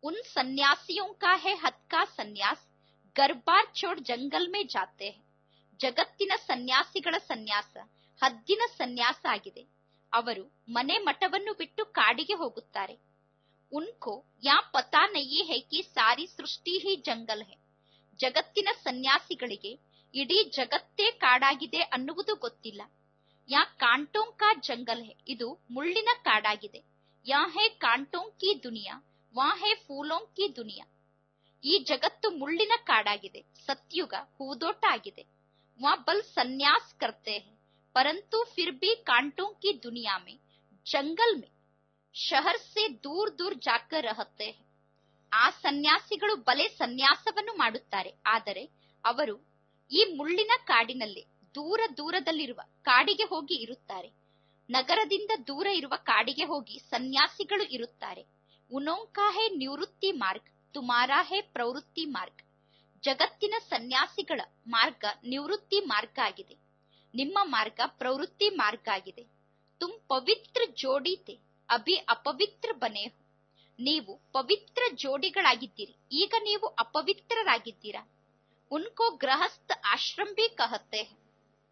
उन सन्यासियों का है हद का सन्यास ಗರ್ಬಾರ್ ಚೋಡ್ ಜಂಗಲ್ ಮೇ ಜಾತೆ ಹೈ ಜಗತ್ತಿನ ಸನ್ಯಾಸಿಗಳ ಸನ್ಯಾಸ ಹದ್ದಿನ ಸನ್ಯಾಸ ಆಗಿದೆ ಅವರು ಮನೆ ಮಠವನ್ನು ಬಿಟ್ಟು ಕಾಡಿಗೆ ಹೋಗುತ್ತಾರೆ ಉನ್ಕೋ ಯಾ ಪತಾ ನಹಿ ಹೈ ಕಿ ಸಾರಿ ಸೃಷ್ಟಿ ಹಿ ಜಂಗಲ್ ಹೈ ಜಗತ್ತಿನ ಸನ್ಯಾಸಿಗಳಿಗೆ ಇಡೀ ಜಗತ್ತೇ ಕಾಡಾಗಿದೆ ಅನ್ನುವುದು ಗೊತ್ತಿಲ್ಲ ಯಾ ಕಾಂಟೋಂ ಕಾ ಜಂಗಲ್ ಹೈ ಇದು ಮುಳ್ಳಿನ ಕಾಡಾಗಿದೆ ಯಾ ಹೇ ಕಾಂಟೋಂ ಕಿ ದುನಿಯಾ ವಾ ಹೇ ಫೂಲೋಂ ಕಿ ದುನಿಯಾ ಈ ಜಗತ್ತು ಮುಳ್ಳಿನ ಕಾಡಾಗಿದೆ ಸತ್ಯುಗ ಹೂದೋಟ ಆಗಿದೆ ವಾ ಬಲ್ ಸನ್ಯಾಸ್ ಕರ್ತೆ ಹೈ ಪರಂತು ಫಿರ್ ಬಿ ಕಾಂಟೋಂ ಕಿ ದುನಿಯಾ ಮೇ ಜಂಗಲ್ ಮೇ ಶಹರ್ ಸೆ ದೂರ್ ದೂರ್ ಜಾಕರ್ ರಹತೆ ಹೈ ಆ ಸನ್ಯಾಸಿಗಳು ಬಲೆ ಸನ್ಯಾಸವನ್ನು ಮಾಡುತ್ತಾರೆ ಆದರೆ ಅವರು ಈ ಮುಳ್ಳಿನ ಕಾಡಿನಲ್ಲಿ ದೂರ ದೂರದಲ್ಲಿರುವ ಕಾಡಿಗೆ ಹೋಗಿ ಇರುತ್ತಾರೆ ನಗರದಿಂದ ದೂರ ಇರುವ ಕಾಡಿಗೆ ಹೋಗಿ ಸನ್ಯಾಸಿಗಳು ಇರುತ್ತಾರೆ ಉನೋಂಕಾ ಹೇ ನಿವೃತ್ತಿ ಮಾರ್ಗ ತುಮಾರಾ ಹೇ ಪ್ರವೃತ್ತಿ ಮಾರ್ಗ ಜಗತ್ತಿನ ಸನ್ಯಾಸಿಗಳ ಮಾರ್ಗ ನಿವೃತ್ತಿ ಮಾರ್ಗ ಆಗಿದೆ ನಿಮ್ಮ ಮಾರ್ಗ ಪ್ರವೃತ್ತಿ ಮಾರ್ಗ ಆಗಿದೆ ತುಮ್ ಪವಿತ್ರ ಜೋಡಿತೆ ಅಭಿ ಅಪವಿತ್ರ ಬನೆ ಹೋ. ನೀವು ಪವಿತ್ರ ಜೋಡಿಗಳಾಗಿದ್ದೀರಿ ಈಗ ನೀವು ಅಪವಿತ್ರರಾಗಿದ್ದೀರಾ ಉನ್ಕೋ ಗೃಹಸ್ಥ ಆಶ್ರಮ ಬಿ ಕಹತೆ ಹೈ.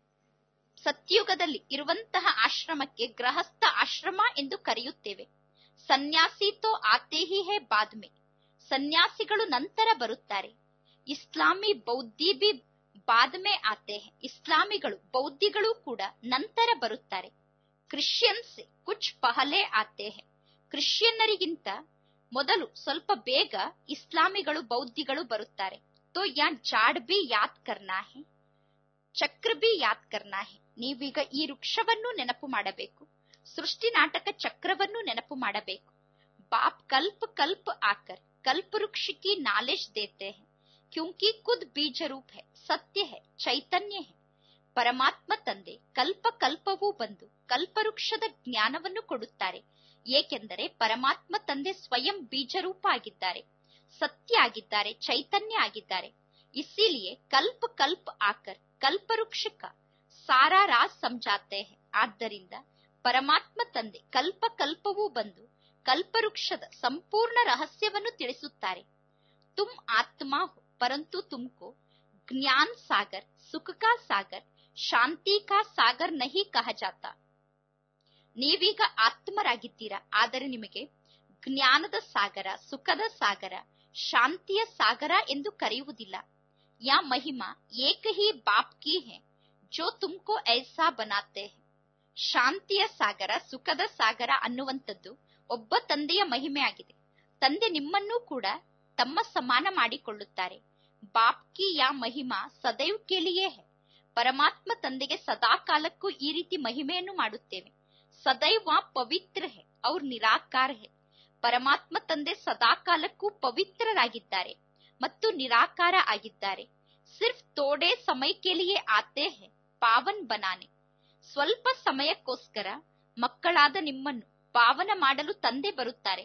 ಸತ್ಯುಗದಲ್ಲಿ ಇರುವಂತಹ ಆಶ್ರಮಕ್ಕೆ ಗೃಹಸ್ಥ ಆಶ್ರಮ ಎಂದು ಕರೆಯುತ್ತೇವೆ ಸನ್ಯಾಸಿ ತೋ ಆತೆ ಹಿ ಹೇ ಬಾದ್ ಮೇ ಸನ್ಯಾಸಿಗಳು ನಂತರ ಬರುತ್ತಾರೆ ಇಸ್ಲಾಮಿ ಬೌದ್ಧಿ ಬಿ ಬಾದ್ ಮೇ ಆತೆ ಹೈ ಇಸ್ಲಾಮಿಗಳು ಬೌದ್ಧಿಗಳು ಕೂಡ ನಂತರ ಬರುತ್ತಾರೆ ಕ್ರಿಶ್ಚಿಯನ್ ಸೆ ಕುಚ್ ಪಹಲೆ ಆತೆ ಹೈ ಕ್ರಿಶ್ಚಿಯನ್ನರಿಗಿಂತ ಮೊದಲು ಸ್ವಲ್ಪ ಬೇಗ ಇಸ್ಲಾಮಿಗಳು ಬೌದ್ಧಿಗಳು ಬರುತ್ತಾರೆ ತೋ ಯಾ ಜಾಡ್ ಬಿ ಯಾದ್ ಕರ್ನಾ ಹೈ ಚಕ್ರ ಬಿ ಯಾದ್ ಕರ್ನಾ ಹೈ ನೀವೀಗ ಈ ವೃಕ್ಷವನ್ನು ನೆನಪು ಮಾಡಬೇಕು ಸೃಷ್ಟಿ ನಾಟಕ ಚಕ್ರವನ್ನು ನೆನಪು ಮಾಡಬೇಕು ಬಾಪ್ ಕಲ್ಪ ಕಲ್ಪ ಆಕರ್ ಕಲ್ಪ ವೃಕ್ಷ ಕಿ ನಾಲೆಜ್ ದೇತೆ ಹೈ ಕ್ಯೂಂಕಿ ಖುದ್ ಬೀಜ ರೂಪ್ ಹೈ ಸತ್ಯ ಹೈ ಚೈತನ್ಯ ಹೈ ಪರಮಾತ್ಮ ತಂದೆ ಕಲ್ಪ ಕಲ್ಪವೂ ಬಂದು ಕಲ್ಪವೃಕ್ಷದ ಜ್ಞಾನವನ್ನು ಕೊಡುತ್ತಾರೆ ಏಕೆಂದರೆ ಪರಮಾತ್ಮ ತಂದೆ ಸ್ವಯಂ ಬೀಜರೂಪ ಆಗಿದ್ದಾರೆ ಸತ್ಯ ಆಗಿದ್ದಾರೆ ಚೈತನ್ಯ ಆಗಿದ್ದಾರೆ ಇಸಿಲಿಯೇ ಕಲ್ಪ ಕಲ್ಪ ಆಕರ್ ಕಲ್ಪವೃಕ್ಷಕ ಸಾರಾ ರಾಜ್ ಸಮಜಾತೆ ಹೈ ಆದ್ದರಿಂದ ಪರಮಾತ್ಮ ತಂದೆ ಕಲ್ಪ ಕಲ್ಪವೂ ಬಂದು ಕಲ್ಪವೃಕ್ಷದ ಸಂಪೂರ್ಣ ರಹಸ್ಯವನ್ನು ತಿಳಿಸುತ್ತಾರೆ ತುಮ್ ಆತ್ಮ ಹೋ ಪರಂತು ತುಮಕೋ ಜ್ಞಾನ್ ಸಾಗರ್ ಸುಖ ಕಾ ಸಾಗರ್ ಶಾಂತಿ ಕಾ ಸಾಗರ್ ನಹಿ ಕಹ ಜಾತಾ ನೀವೀಗ ಆತ್ಮರಾಗಿದ್ದೀರಾ ಆದರೆ ನಿಮಗೆ ಜ್ಞಾನದ ಸಾಗರ ಸುಖದ ಸಾಗರ ಶಾಂತಿಯ ಸಾಗರ ಎಂದು ಕರೆಯುವುದಿಲ್ಲ ಯಾ ಮಹಿಮಾ ಏಕ ಹಿ ಬಾಪ್ ಕಿ ಹೇ ಜೋ ತುಮ್ಕೋ ಐಸಾ ಬನಾತೆ ಹೈ ಶಾಂತಿಯ ಸಾಗರ ಸುಖದ ಸಾಗರ ಅನ್ನುವಂಥದ್ದು ಒಬ್ಬ ತಂದೆಯ ಮಹಿಮೆ ಆಗಿದೆ ತಂದೆ ನಿಮ್ಮನ್ನೂ ಕೂಡ ತಮ್ಮ ಸಮಾನ ಮಾಡಿಕೊಳ್ಳುತ್ತಾರೆ ಬಾಪ್ ಕಿ ಯಾ ಮಹಿಮಾ ಸದೈವ್ ಕೇಳಿಯೇ ಹೈ ಪರಮಾತ್ಮ ತಂದೆಗೆ ಸದಾ ಕಾಲಕ್ಕೂ ಈ ರೀತಿ ಮಹಿಮೆಯನ್ನು ಮಾಡುತ್ತೇವೆ ಸದೈವ ಪವಿತ್ರ ಹೈ ಅವ್ರ ನಿರಾಕಾರ ಹೈ ಪರಮಾತ್ಮ ತಂದೆ ಸದಾ ಕಾಲಕ್ಕೂ ಪವಿತ್ರರಾಗಿದ್ದಾರೆ ಮತ್ತು ನಿರಾಕಾರ ಆಗಿದ್ದಾರೆ ಸಿರ್ಫ್ ತೋಡೆ ಸಮಯಕ್ಕೆಲಿಯೇ ಆತೆ ಹೈ ಪಾವನ್ ಬನಾನೆ ಸ್ವಲ್ಪ ಸಮಯಕ್ಕೋಸ್ಕರ ಮಕ್ಕಳಾದ ನಿಮ್ಮನ್ನು ಪಾವನ ಮಾಡಲು ತಂದೆ ಬರುತ್ತಾರೆ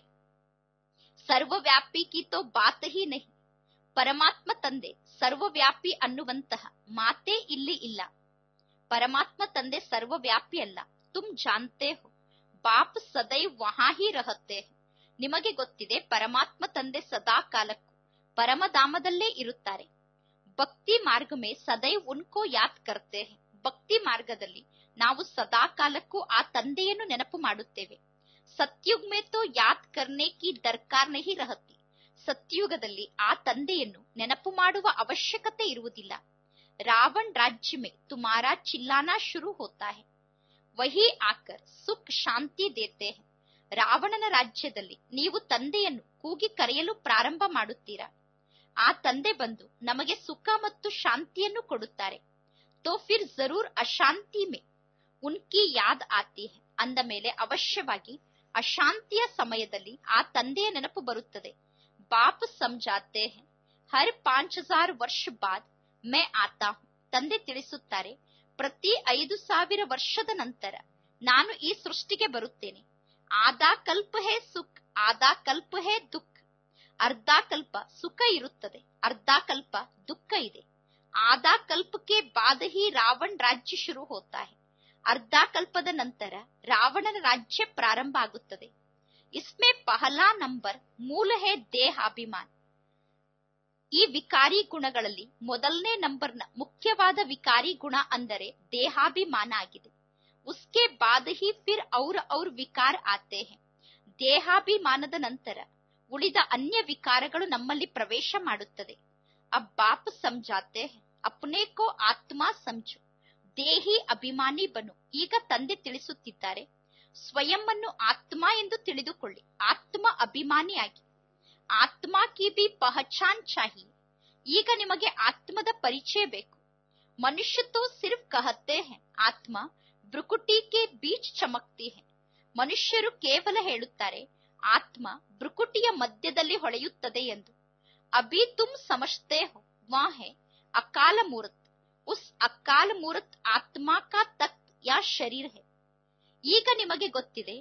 ಸರ್ವವ್ಯಾಪಿ ಕೀತೋ ಬಾತ್ ಹಿ ನಹಿ ಪರಮಾತ್ಮ ತಂದೆ ಸರ್ವವ್ಯಾಪಿ ಅನ್ನುವಂತಹ ಮಾತೇ ಇಲ್ಲಿ ಇಲ್ಲ ಪರಮಾತ್ಮ ತಂದೆ ಸರ್ವವ್ಯಾಪಿ ಅಲ್ಲ ತುಮ್ ಜಾನ್ತೆ ಹೋ ಬಾಪ್ ಸದೈವ್ ವಹಾ ಹಿ ರಹತೆ ಹೈ. ನಿಮಗೆ ಗೊತ್ತಿದೆ ಪರಮಾತ್ಮ ತಂದೆ ಸದಾ ಕಾಲಕ್ಕೂ ಪರಮಧಾಮದಲ್ಲೇ ಇರುತ್ತಾರೆ ಭಕ್ತಿ ಮಾರ್ಗ ಮೇ ಸದೈವ್ ಉನ್ಕೋ ಯಾದ್ ಕರ್ತೆ ಹೈ. ಭಕ್ತಿ ಮಾರ್ಗದಲ್ಲಿ ನಾವು ಸದಾ ಕಾಲಕ್ಕೂ ಆ ತಂದೆಯನ್ನು ನೆನಪು ಮಾಡುತ್ತೇವೆ ಸತ್ಯುಗ್ ಮೇ ತೋ ಯಾದ್ ಕರ್ನೆ ಕಿ ದರ್ಕಾರ್ ನಹಿ ರಹತಿ ಸತ್ಯುಗದಲ್ಲಿ ಆ ತಂದೆಯನ್ನು ನೆನಪು ಮಾಡುವ ಅವಶ್ಯಕತೆ ಇರುವುದಿಲ್ಲ ರಾವಣ್ ರಾಜ್ಯ ಮೇ ತುಮಾರಾ ಚಿಲ್ಲಾನಾ ಶುರು ಹೋತಾ ಹೈ ವಹಿ ಆಕರ್ ಸುಖ್ ಶಾಂತಿ ದೇತೆ ಹೈ ರಾವಣನ ರಾಜ್ಯದಲ್ಲಿ ನೀವು ತಂದೆಯನ್ನು ಕೂಗಿ ಕರೆಯಲು ಪ್ರಾರಂಭ ಮಾಡುತ್ತೀರಾ ಆ ತಂದೆ ಬಂದು ನಮಗೆ ಸುಖ ಮತ್ತು ಶಾಂತಿಯನ್ನು ಕೊಡುತ್ತಾರೆ ತೋ ಫಿರ್ ಜರೂರ್ ಅಶಾಂತಿ ಮೇ ಉನ್ಕಿ ಯಾದ್ ಆತಿ ಹೈ ಅಂದ ಮೇಲೆ ಅವಶ್ಯವಾಗಿ ಅಶಾಂತಿಯ ಸಮಯದಲ್ಲಿ ಆ ತಂದೆಯ ನೆನಪು ಬರುತ್ತದೆ ಬಾಪ್ ಸಮಜಾತೆ ಹೈ ಹರ್ ಪಾಂಚ್ ಹಜಾರ್ ವರ್ಷ ಬಾದ್ ಮೇ ಆತಾ ಹೂಂ ತಂದೆ ತಿಳಿಸುತ್ತಾರೆ ಪ್ರತಿ ಐದು ಸಾವಿರ ವರ್ಷದ ನಂತರ ನಾನು ಈ ಸೃಷ್ಟಿಗೆ ಬರುತ್ತೇನೆ ಆದಾ ಕಲ್ಪ ಹೇ ಸುಖ್ ಆದಾ ಕಲ್ಪ ಹೇ ದುಃಖ ಅರ್ಧ ಕಲ್ಪ ಸುಖ ಇರುತ್ತದೆ ಅರ್ಧ ಕಲ್ಪ ದುಃಖ ಇದೆ ಆದಾ ಕಲ್ಪಕ್ಕೆ ಬಾದ ಹಿ ರಾವಣ್ ರಾಜ್ಯ ಶುರು ಹೋತಾ ಹೈ ಅರ್ಧ ಕಲ್ಪದ ನಂತರ ರಾವಣನ ರಾಜ್ಯ ಪ್ರಾರಂಭ ಆಗುತ್ತದೆ इसमें पहला ನಂಬರ್ ಮೂಲ ಹೇ ದೇಹಾಭಿಮಾನ ಈ ವಿಕಾರಿ ಗುಣಗಳಲ್ಲಿ ಮೊದಲನೇ ನಂಬರ್ನ ಮುಖ್ಯವಾದ ವಿಕಾರಿ ಗುಣ ಅಂದರೆ ದೇಹಾಭಿಮಾನ ಆಗಿದೆ ಉಸ್ಕೆ ಬಾದ್ ಹಿ ಫಿರ್ ಔರ್ ಔರ್ ವಿಕಾರ ಆತೆ ಹೇ ದೇಹಾಭಿಮಾನದ ನಂತರ ಉಳಿದ ಅನ್ಯ ವಿಕಾರಗಳು ನಮ್ಮಲ್ಲಿ ಪ್ರವೇಶ ಮಾಡುತ್ತದೆ ಅಬ್ ಬಾಪ್ ಸಮಜಾತೆ ಅಪ್ನೆ ಕೋ ಆತ್ಮ ಸಮಜು ದೇಹಿ ಅಭಿಮಾನಿ ಬನು ಈಗ ತಂದೆ ತಿಳಿಸುತ್ತಿದ್ದಾರೆ ಸ್ವಯಂವನ್ನು ಆತ್ಮ ಎಂದು ತಿಳಿದುಕೊಳ್ಳಿ ಆತ್ಮ ಅಭಿಮಾನಿಯಾಗಿ ಆತ್ಮ ಕಿ ಬಿ ಪಹಚಾನ್ ಚಾಹಿ ಈಗ ನಿಮಗೆ ಆತ್ಮದ ಪರಿಚಯ ಬೇಕು ಮನುಷ್ಯ ತೋ ಸಿರ್ಫ್ ಕಹತೆ ಹೇ ಆತ್ಮ ಬ್ರುಕುಟಿ ಕೆ ಬೀಚ್ ಚಮಕ್ತಿ ಹೇ ಮನುಷ್ಯರು ಕೇವಲ ಹೇಳುತ್ತಾರೆ ಆತ್ಮ ಬ್ರುಕುಟಿಯ ಮಧ್ಯದಲ್ಲಿ ಹೊಳೆಯುತ್ತದೆ ಎಂದು ಅಭಿ ತುಮ್ ಸಮಜ್ತೆ ಹೋ ವಾ ಹೇ ಅಕಾಲ ಮೂರತ್ ಉಸ್ ಅಕಾಲ ಮೂರತ್ ಆತ್ಮ ಕಾ ತಖ್ತ್ ಯಾ ಶರೀರ್ ಹೇ ಈಗ ನಿಮಗೆ ಗೊತ್ತಿದೆ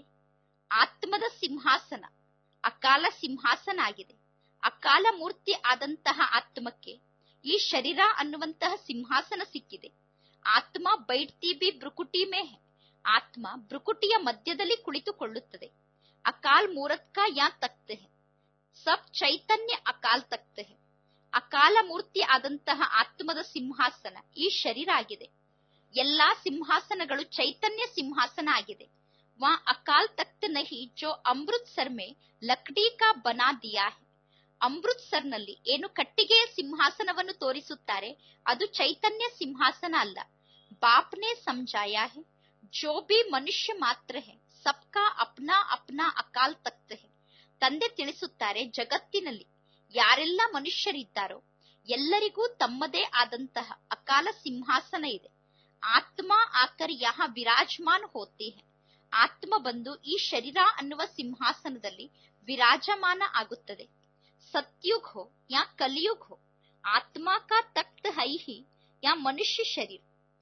ಆತ್ಮದ ಸಿಂಹಾಸನ ಅಕಾಲ ಸಿಂಹಾಸನ ಆಗಿದೆ ಅಕಾಲ ಮೂರ್ತಿ ಆದಂತಹ ಆತ್ಮಕ್ಕೆ ಈ ಶರೀರ ಅನ್ನುವಂತಹ ಸಿಂಹಾಸನ ಸಿಕ್ಕಿದೆ ಆತ್ಮ ಬೈಡ್ತಿ ಬಿ ಬ್ರುಕುಟಿ ಮೇ ಹೇ ಆತ್ಮ ಬ್ರುಕುಟಿಯ ಮಧ್ಯದಲ್ಲಿ ಕುಳಿತುಕೊಳ್ಳುತ್ತದೆ ಅಕಾಲ್ ಮೂರತ್ ಕಾ ಯಾ ತಖ್ತ್ ಹೇ ಸಬ್ ಚೈತನ್ಯ ಅಕಾಲ್ ತಖ್ತ್ ಹೇ ಅಕಾಲ ಮೂರ್ತಿ ಆದಂತಹ ಆತ್ಮದ ಸಿಂಹಾಸನ ಈ ಶರೀರ ಆಗಿದೆ ಎಲ್ಲಾ ಸಿಂಹಾಸನಗಳು ಚೈತನ್ಯ ಸಿಂಹಾಸನ ಆಗಿದೆ ವಾ ಅಕಾಲ್ ತಖ್ತ್ ನಹಿ ಜೋ ಅಮೃತ್ಸರ್ ಮೇ ಲಕ್ಡಿ ಕಾ ಬನಾ ದಿಯಾ ಹೇ ಅಮೃತ್ಸರ್ನಲ್ಲಿ ಏನು ಕಟ್ಟಿಗೆಯ ಸಿಂಹಾಸನವನ್ನು ತೋರಿಸುತ್ತಾರೆ ಅದು ಚೈತನ್ಯ ಸಿಂಹಾಸನ ಅಲ್ಲ ಬಾಪ್ನೆ ಸಮಜಾಯಾ ಹೇ ಜೋ ಬಿ ಮನುಷ್ಯ ಮಾತ್ರ ಹೇ ಸಬ್ಕಾ ಅಪ್ನಾ ಅಪ್ನಾ ಅಕಾಲ್ ತಖ್ತ್ ಹೇ ತಂದೆ ತಿಳಿಸುತ್ತಾರೆ ಜಗತ್ತಿನಲ್ಲಿ ಯಾರೆಲ್ಲ ಮನುಷ್ಯರಿದ್ದಾರೋ ಎಲ್ಲರಿಗೂ ತಮ್ಮದೇ ಆದಂತಹ ಅಕಾಲ ಸಿಂಹಾಸನ ಇದೆ ಆತ್ಮ ಆಕರ್ ಯಹ ವಿರಾಜಮಾನ್ ಹೋತಿ ಹೇ ಆತ್ಮ ಬಂದು ಈ ಶರೀರ ಅನ್ನುವ ಸಿಂಹಾಸನದಲ್ಲಿ ವಿರಾಜಮಾನ ಆಗುತ್ತದೆ ಸತ್ಯುಗ್ ಹೋ ಯಾ ಕಲಿಯುಗ್ ಹೋ ಆತ್ಮ ಕಾ ತಖ್ತ್ ಹೈ ಹಿ ಯಾ ಮನುಷ್ಯ ಶರೀರ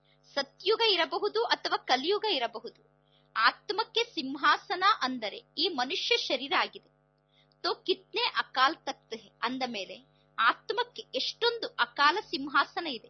ಸತ್ಯುಗ ಇರಬಹುದು ಅಥವಾ ಕಲಿಯುಗ ಇರಬಹುದು ಆತ್ಮಕ್ಕೆ ಸಿಂಹಾಸನ ಅಂದರೆ ಈ ಮನುಷ್ಯ ಶರೀರ ಆಗಿದೆ ತೋ ಕಿತ್ನೆ ಅಕಾಲ್ ತಖ್ತ್ ಹೇ ಅಂದ ಮೇಲೆ ಆತ್ಮಕ್ಕೆ ಎಷ್ಟೊಂದು ಅಕಾಲ ಸಿಂಹಾಸನ ಇದೆ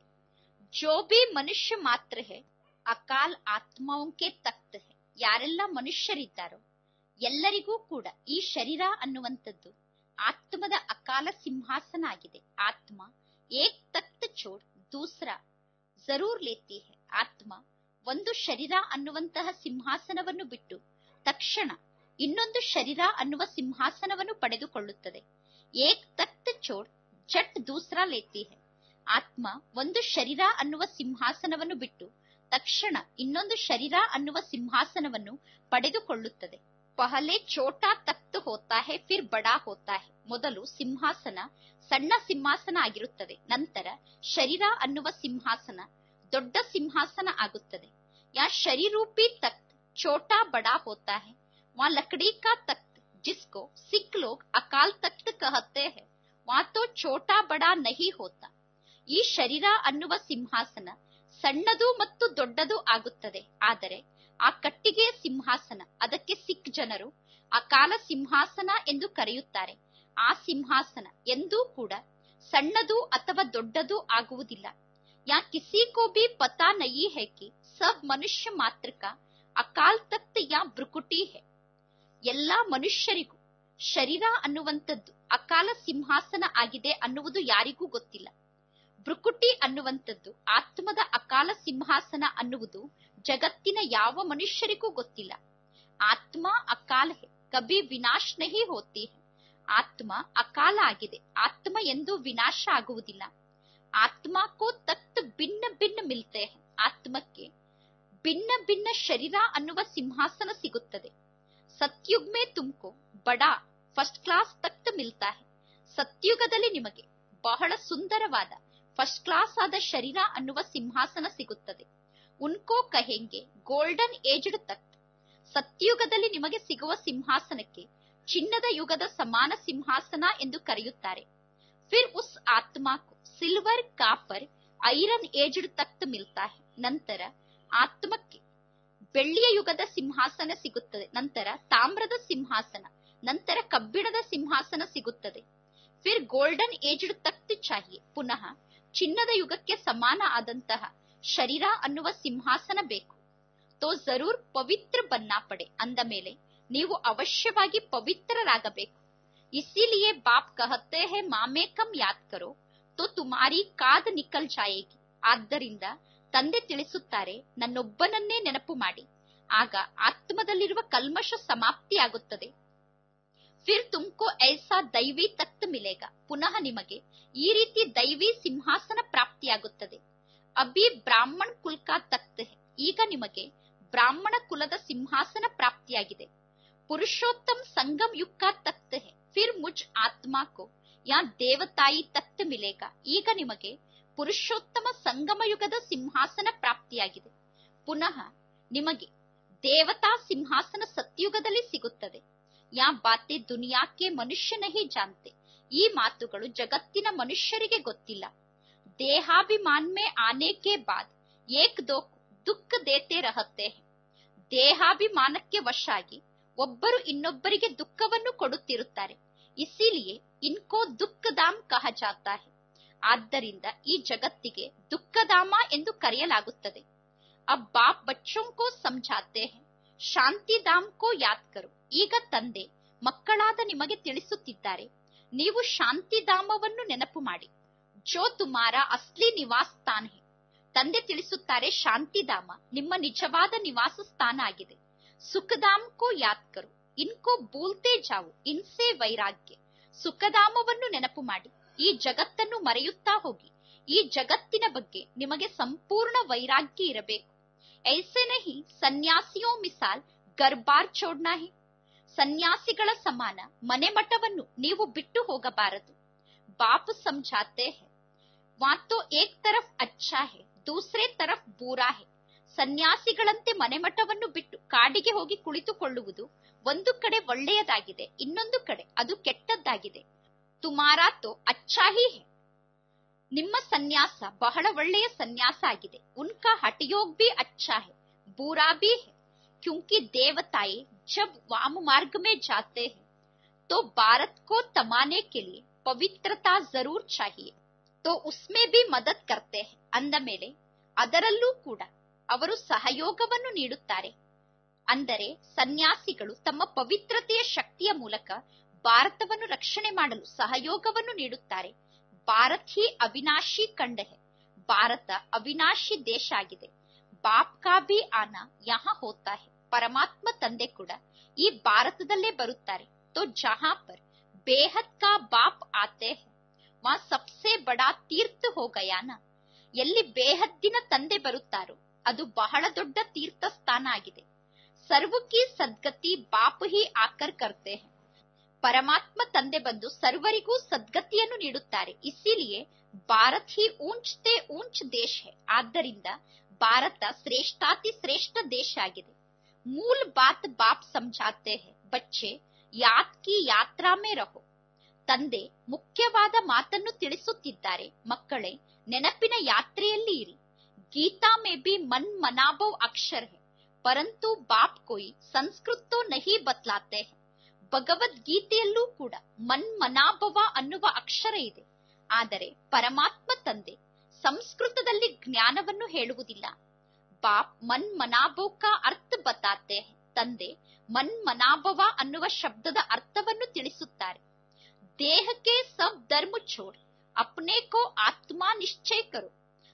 ಜೋ ಬಿ ಮನುಷ್ಯ ಮಾತ್ರ ಹೇ ಅಕಾಲ್ ಆತ್ಮಕ್ಕೆ ತಖ್ತ್ ಹೇ ಯಾರೆಲ್ಲ ಮನುಷ್ಯರಿದ್ದಾರೋ ಎಲ್ಲರಿಗೂ ಕೂಡ ಈ ಶರೀರ ಅನ್ನುವಂಥದ್ದು ಆತ್ಮದ ಅಕಾಲ ಸಿಂಹಾಸನ ಆಗಿದೆ ಆತ್ಮ ಏಕ್ ತಖ್ತ್ ಚೋಡ್ ದೂಸರಾ ಜರೂರ್ ಲೇತಿ ಹೇ ಆತ್ಮ ಒಂದು ಶರೀರ ಅನ್ನುವಂತಹ ಸಿಂಹಾಸನವನ್ನು ಬಿಟ್ಟು ತಕ್ಷಣ ಇನ್ನೊಂದು ಶರೀರ ಅನ್ನುವ ಸಿಂಹಾಸನವನ್ನು ಪಡೆದುಕೊಳ್ಳುತ್ತದೆ ಏಕ್ ತಖ್ತ್ ಚೋಡ್ ಜಟ್ ದೂಸರಾ ಲೇತಿ ಹೇ ಆತ್ಮ ಒಂದು ಶರೀರ ಅನ್ನುವ ಸಿಂಹಾಸನವನ್ನು ಬಿಟ್ಟು ತಕ್ಷಣ ಇನ್ನೊಂದು ಶರೀರ ಅನ್ನುವ ಸಿಂಹಾಸನವನ್ನು ಪಡೆದುಕೊಳ್ಳುತ್ತದೆ ಪಹಲೆ ಛೋಟಾ ತಖ್ತ್ ಹೋತಾ ಹೇ ಫಿರ್ ಬಡಾ ಹೋತಾ ಹೇ ಮೊದಲು ಸಿಂಹಾಸನ ಸಣ್ಣ ಸಿಂಹಾಸನ ಆಗಿರುತ್ತದೆ ನಂತರ ಶರೀರ ಅನ್ನುವ ಸಿಂಹಾಸನ ದೊಡ್ಡ ಸಿಂಹಾಸನ ಆಗುತ್ತದೆ ಯಾ ಶರೀರೂಪಿ ತಖ್ತ್ ಛೋಟಾ ಬಡಾ ಹೋತಾ ಹೇ ವಾ ಲಕಡಿ ಕಾ ತಖ್ತ್ ಜಿಸ್ಕೋ ಸಿಖ್ ಲೋಗ್ ಅಕಾಲ್ ತಖ್ತ್ ಕಹತೆ ಹೇ ವಾ ತೋ ಛೋಟಾ ಬಡಾ ನಹಿ ಹೋತಾ ಈ ಶರೀರ ಅನ್ನುವ ಸಿಂಹಾಸನ ಸಣ್ಣದು ಮತ್ತು ದೊಡ್ಡದು ಆಗುತ್ತದೆ ಆದರೆ ಆ ಕಟ್ಟಿಗೆಯ ಸಿಂಹಾಸನ ಅದಕ್ಕೆ ಸಿಖ್ ಜನರು ಅಕಾಲ ಸಿಂಹಾಸನ ಎಂದು ಕರೆಯುತ್ತಾರೆ ಆ ಸಿಂಹಾಸನ ಎಂದೂ ಕೂಡ ಸಣ್ಣದು ಅಥವಾ ದೊಡ್ಡದು ಆಗುವುದಿಲ್ಲ ಯಾ ಕಿಸಿ ಕೋ ಬಿ ಪತಾ ನಯಿ ಹೇ ಕಿ ಸಬ್ ಮನುಷ್ಯ ಮಾತ್ರಕ ಅಕಾಲ್ ತಖ್ತ್ ಯಾ ಬ್ರುಕುಟಿ ಹೇ ಎಲ್ಲಾ ಮನುಷ್ಯರಿಗೂ ಶರೀರ ಅನ್ನುವಂಥದ್ದು ಅಕಾಲ ಸಿಂಹಾಸನ ಆಗಿದೆ ಅನ್ನುವುದು ಯಾರಿಗೂ ಗೊತ್ತಿಲ್ಲ ಬ್ರುಕುಟಿ ಅನ್ನುವಂಥದ್ದು ಆತ್ಮದ ಅಕಾಲ ಸಿಂಹಾಸನ ಅನ್ನುವುದು ಜಗತ್ತಿನ ಯಾವ ಮನುಷ್ಯರಿಗೂ ಗೊತ್ತಿಲ್ಲ ಆತ್ಮ ಅಕಾಲ ಹೇ ಕಬಿ ವಿನಾಶ್ ನಹಿ ಹೋತಿ ಹೇ ಆತ್ಮ ಅಕಾಲ ಆಗಿದೆ ಆತ್ಮ ಎಂದು ವಿನಾಶ ಆಗುವುದಿಲ್ಲ ಆತ್ಮ ಕೋ ತಖ್ತ್ ಭಿನ್ನ ಭಿನ್ನ ಮಿಲ್ತೆ ಹೇ ಆತ್ಮಕ್ಕೆ ಭಿನ್ನ ಭಿನ್ನ ಶರೀರ ಅನ್ನುವ ಸಿಂಹಾಸನ ಸಿಗುತ್ತದೆ ಸತ್ಯುಗ್ ಮೇ ತುಮ್ಕೋ ಬಡಾ ಫಸ್ಟ್ ಕ್ಲಾಸ್ ತಖ್ತ್ ಮಿಲ್ತಾ ಹೇ ಸತ್ಯುಗದಲ್ಲಿ ನಿಮಗೆ ಬಹಳ ಸುಂದರವಾದ ಫಸ್ಟ್ ಕ್ಲಾಸ್ ಆದ ಶರೀರ ಅನ್ನುವ ಸಿಂಹಾಸನ ಸಿಗುತ್ತದೆ ಉನ್ಕೋ ಕಹೆಂಗೆ ಗೋಲ್ಡನ್ ಏಜ್ಡ್ ತಖ್ತ್ ಸತ್ಯುಗದಲ್ಲಿ ನಿಮಗೆ ಸಿಗುವ ಸಿಂಹಾಸನಕ್ಕೆ ಚಿನ್ನದ ಯುಗದ ಸಮಾನ ಸಿಂಹಾಸನ ಎಂದು ಕರೆಯುತ್ತಾರೆ ಫಿರ್ ಉಸ್ ಆತ್ಮಾಕು ಸಿಲ್ವರ್ ಕಾಪರ್ ಐರನ್ ಏಜ್ಡ್ ತಖ್ತ್ ಮಿಲ್ತಾ ಹೇ ನಂತರ ಆತ್ಮಕ್ಕೆ ಬೆಳ್ಳಿಯ ಯುಗದ ಸಿಂಹಾಸನ ಸಿಗುತ್ತದೆ ನಂತರ ತಾಮ್ರದ ಸಿಂಹಾಸನ ನಂತರ ಕಬ್ಬಿಣದ ಸಿಂಹಾಸನ ಸಿಗುತ್ತದೆ ಫಿರ್ ಗೋಲ್ಡನ್ ಏಜ್ಡ್ ತಖ್ತ್ ಚಾಹಿಯೆ ಪುನಃ ಚಿನ್ನದ ಯುಗಕ್ಕೆ ಸಮಾನ ಆದಂತಹ ಶರೀರ ಅನ್ನುವ ಸಿಂಹಾಸನ ಬೇಕು ತೋ ಜರೂರ್ ಪವಿತ್ರ ಬನ್ನಾ ಪಡೆ ಅಂದ ಮೇಲೆ ನೀವು ಅವಶ್ಯವಾಗಿ ಪವಿತ್ರರಾಗಬೇಕು ಇಸಿಲಿಯೇ ಬಾಪ್ ಕಹತೆ ಹೇ ಮಾಮೇಕಂ ಯಾದ್ ಕರೋ ತೋ ತುಮಾರಿ ಕಾದ್ ನಿಕಲ್ ಜಾಯೇಗಿ ಆದ್ದರಿಂದ ತಂದೆ ತಿಳಿಸುತ್ತಾರೆ ನನ್ನೊಬ್ಬನನ್ನೇ ನೆನಪು ಮಾಡಿ ಆಗ ಆತ್ಮದಲ್ಲಿರುವ ಕಲ್ಮಶ ಸಮಾಪ್ತಿಯಾಗುತ್ತದೆ ಫಿರ್ ತುಮ್ಕೋ ಐಸಾ ದೈವಿ ತಕ್ತ್ ಮಿಲೇಗ ಪುನಃ ನಿಮಗೆ ಈ ರೀತಿ ದೈವಿ ಸಿಂಹಾಸನ ಪ್ರಾಪ್ತಿಯಾಗುತ್ತದೆ ಅಭಿ ಬ್ರಾಹ್ಮಣ್ ಕುಲ್ಕಾ ತಕ್ತ್ ಹೆ ಈಗ ನಿಮಗೆ ಬ್ರಾಹ್ಮಣ ಕುಲದ ಸಿಂಹಾಸನ ಪ್ರಾಪ್ತಿಯಾಗಿದೆ ಪುರುಷೋತ್ತಮ್ ಸಂಗಮ್ ಯುಕ್ತ ತಕ್ತ್ ಹೆ ಫಿರ್ ಮುಜ್ ಆತ್ಮಾ ಕೋ ಯಾ ದೇವತಾಯಿ ತಕ್ತ್ ಮಿಲೇಗ ಈಗ ನಿಮಗೆ ಪುರುಷೋತ್ತಮ ಸಂಗಮ ಯುಗದ ಸಿಂಹಾಸನ ಪ್ರಾಪ್ತಿಯಾಗಿದೆ ಪುನಃ ನಿಮಗೆ ದೇವತಾ ಸಿಂಹಾಸನ ಸತ್ಯುಗದಲ್ಲಿ ಸಿಗುತ್ತದೆ ಯಾ ಬಾತೆ ದುನಿಯಾಕ್ಕೆ ಮನುಷ್ಯ ನಹಿ ಜಾನ್ತೆ ಈ ಮಾತುಗಳು ಜಗತ್ತಿನ ಮನುಷ್ಯರಿಗೆ ಗೊತ್ತಿಲ್ಲ ದೇಹಾಭಿಮಾನ್ ಮೇ ಆನೆ ಕೆ ಬಾದ್ ಏಕ್ ದೋ ದುಃಖ ದೇತೆ ರಹತೆ ಹೈ. ದೇಹಾಭಿಮಾನಕ್ಕೆ ವಶ ಆಗಿ ಒಬ್ಬರು ಇನ್ನೊಬ್ಬರಿಗೆ ದುಃಖವನ್ನು ಕೊಡುತ್ತಿರುತ್ತಾರೆ ಇಸಿಲಿಯೇ ಇನ್ಕೋ ದುಃಖಧಾಮ್ ಕಹ ಜಾತಾ ಹೈ ಆದ್ದರಿಂದ ಈ ಜಗತ್ತಿಗೆ ದುಃಖಧಾಮ ಎಂದು ಕರೆಯಲಾಗುತ್ತದೆ ಅಬ್ ಬಾಪ್ ಬಚ್ಚೋಂ ಕೋ ಸಮझाते हैं ಶಾಂತಿಧಾಮ್ ಕೋ ಯಾದ್ ಕರು ಈಗ ತಂದೆ ಮಕ್ಕಳಾದ ನಿಮಗೆ ತಿಳಿಸುತ್ತಿದ್ದಾರೆ ನೀವು ಶಾಂತಿಧಾಮವನ್ನು ನೆನಪು ಮಾಡಿ ಜೋ ತುಮಾರ ಅಸ್ಲಿ ನಿವಾಸ್ ಸ್ಥಾನ ಹೇ ತಂದೆ ತಿಳಿಸುತ್ತಾರೆ ಶಾಂತಿಧಾಮ ನಿಮ್ಮ ನಿಜವಾದ ನಿವಾಸ ಸ್ಥಾನ ಆಗಿದೆ ಸುಖಧಾಮ್ ಕೋ ಯಾದ್ ಕರು ಇನ್ಕೋ ಬೂಲ್ತೆ ಜಾವು ಇನ್ಸೆ ವೈರಾಗ್ಯ ಸುಖಧಾಮವನ್ನು ನೆನಪು ಮಾಡಿ ಈ ಜಗತ್ತನ್ನು ಮರೆಯುತ್ತಾ ಹೋಗಿ ಈ ಜಗತ್ತಿನ ಬಗ್ಗೆ ನಿಮಗೆ ಸಂಪೂರ್ಣ ವೈರಾಗ್ಯ ಇರಬೇಕು ಐಸೆ ನಹಿ ಸನ್ಯಾಸಿಯೋ ಮಿಸಾಲ್ ಗರ್ಬಾರ್ ಚೋಡ್ನಾ ಹೇ ಸನ್ಯಾಸಿಗಳ ಸಮಾನ ಮನೆಮಠವನ್ನು ನೀವು ಬಿಟ್ಟು ಹೋಗಬಾರದು ಬಾಪ್ ಸಮझाते हैं वहां तो एक तरफ अच्छा है दूसरे तरफ ಬೂರಾ है ಸನ್ಯಾಸಿಗಳಂತೆ ಮನೆಮಠವನ್ನು ಬಿಟ್ಟು ಕಾಡಿಗೆ ಹೋಗಿ ಕುಳಿತುಕೊಳ್ಳುವುದು ಒಂದು ಕಡೆ ಒಳ್ಳೆಯದಾಗಿದೆ ಇನ್ನೊಂದು ಕಡೆ ಅದು ಕೆಟ್ಟದ್ದಾಗಿದೆ ತುಮಾರಾ ತೋ ಅಚ್ಚಾ ಹಿ ಹೇ ನಿಮ್ಮ ಸನ್ಯಾಸ ಬಹಳ ಒಳ್ಳೆಯ ಸನ್ಯಾಸ ಆಗಿದೆ ಉನ್ಕಾ ಹಠಯೋಗ್ ಬಿ ಅಚ್ಚಾ ಹೇ ಬೂರಾ ಬಿ ಹೇ क्योंकि देवताएं जब वाम मार्ग में जाते हैं तो भारत को तमाने के लिए पवित्रता जरूर चाहिए तो उसमें भी मदद करते हैं ಅಂದ ಮೇಲೆ ಅದರಲ್ಲೂ ಕೂಡ ಅವರು ಸಹಯೋಗವನ್ನು ನೀಡುತ್ತಾರೆ ಅಂದರೆ ಸನ್ಯಾಸಿಗಳು ತಮ್ಮ ಪವಿತ್ರತೆಯ ಶಕ್ತಿಯ ಮೂಲಕ ಭಾರತವನ್ನು ರಕ್ಷಣೆ ಮಾಡಲು ಸಹಯೋಗವನ್ನು ನೀಡುತ್ತಾರೆ ಭಾರತ್ ಹಿ ಅವಿನಾಶಿ ಕಂಡ ಹೆ ಭಾರತ ಅವಿನಾಶಿ ದೇಶ ಆಗಿದೆ ಬಾಪ್ ಕಾ ಭಿ ಆನ ಯಹ ಹೋತಾ ಹೆ ಪರಮಾತ್ಮ ತಂದೆ ಕೂಡ ಈ ಭಾರತದಲ್ಲೇ ಬರುತ್ತಾರೆ ತೋ ಜಹಾ ಪರ್ ಬೇಹದ್ ಕಾ ಬಾಪ್ ಆತೆ ಹೆ ವಾ ಸಬ್ಸೆ ಬಡಾ ತೀರ್ಥ ಹೋ ಗಯಾನ ಎಲ್ಲಿ ಬೇಹದ್ದಿನ ತಂದೆ ಬರುತ್ತಾರೋ ಅದು ಬಹಳ ದೊಡ್ಡ ತೀರ್ಥ ಸ್ಥಾನ ಆಗಿದೆ ಸರ್ವಕಿ ಸದ್ಗತಿ ಬಾಪ್ ಹಿ ಆಕರ್ ಕರ್ತೆ ಹೆ ಪರಮಾತ್ಮ ತಂದೆ ಬಂದು ಸರ್ವರಿಗೂ ಸದ್ಗತಿಯನ್ನು ನೀಡುತ್ತಾರೆ ಇಸಿಲಿಯೇ ಭಾರತ್ ಹಿ ಊಂಚ್ತೆ ಊಂಚ್ ದೇಶ ಹೆ ಆದ್ದರಿಂದ ಭಾರತ ಶ್ರೇಷ್ಠಾತಿ ಶ್ರೇಷ್ಠ ದೇಶ ಆಗಿದೆ मूल बात बाप समझाते हैं बच्चे याद की यात्रा में रहो ತಂದೆ ಮುಖ್ಯವಾದ ಮಾತನ್ನು ತಿಳಿಸುತ್ತಿದ್ದಾರೆ ಮಕ್ಕಳೇ ನೆನಪಿನ ಯಾತ್ರೆಯಲ್ಲಿ ಇರಿ ಗೀತಾ ಮೇ ಬಿ ಮನ್ ಮನಾಭವ್ ಅಕ್ಷರ ಹೆ ಪರಂತು ಬಾಪ್ ಕೋಯಿ ಸಂಸ್ಕೃತೋ ನಹಿ ಬತ್ಲಾತೆ ಹೆ ಭಗವದ್ಗೀತೆಯಲ್ಲೂ ಕೂಡ ಮನ್ ಮನಾಭವ ಅನ್ನುವ ಅಕ್ಷರ ಇದೆ ಆದರೆ ಪರಮಾತ್ಮ ತಂದೆ ಸಂಸ್ಕೃತದಲ್ಲಿ ಜ್ಞಾನವನ್ನು ಹೇಳುವುದಿಲ್ಲ ಬಾಪ್ ಮನ್ ಮನಾಭವ್ ಕಾ ಅರ್ಥ ಬತಾತೆ ಹೆ ತಂದೆ ಮನ್ ಮನಾಭವ ಅನ್ನುವ ಶಬ್ದದ ಅರ್ಥವನ್ನು ತಿಳಿಸುತ್ತಾರೆ ದೇಹಕ್ಕೆ ಸಬ್ ಧರ್ಮ ಛೋಡ್ ಅಪ್ನೆ ಕೋ ಆತ್ಮ ನಿಶ್ಚಯ ಕರು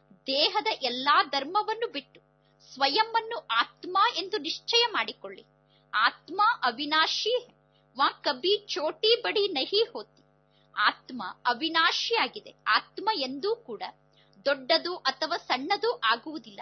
ದೇಹದ ಎಲ್ಲಾ ಧರ್ಮವನ್ನು ಬಿಟ್ಟು ಸ್ವಯಂವನ್ನು ಆತ್ಮ ಎಂದು ನಿಶ್ಚಯ ಮಾಡಿಕೊಳ್ಳಿ ಆತ್ಮ ಅವಿನಾಶಿ ಹೆ ವಾ ಕಬಿ ಚೋಟಿ ಬಡಿ ನಹಿ ಹೋತಿ ಆತ್ಮ ಅವಿನಾಶಿಯಾಗಿದೆ ಆತ್ಮ ಎಂದೂ ಕೂಡ ದೊಡ್ಡದು ಅಥವಾ ಸಣ್ಣದು ಆಗುವುದಿಲ್ಲ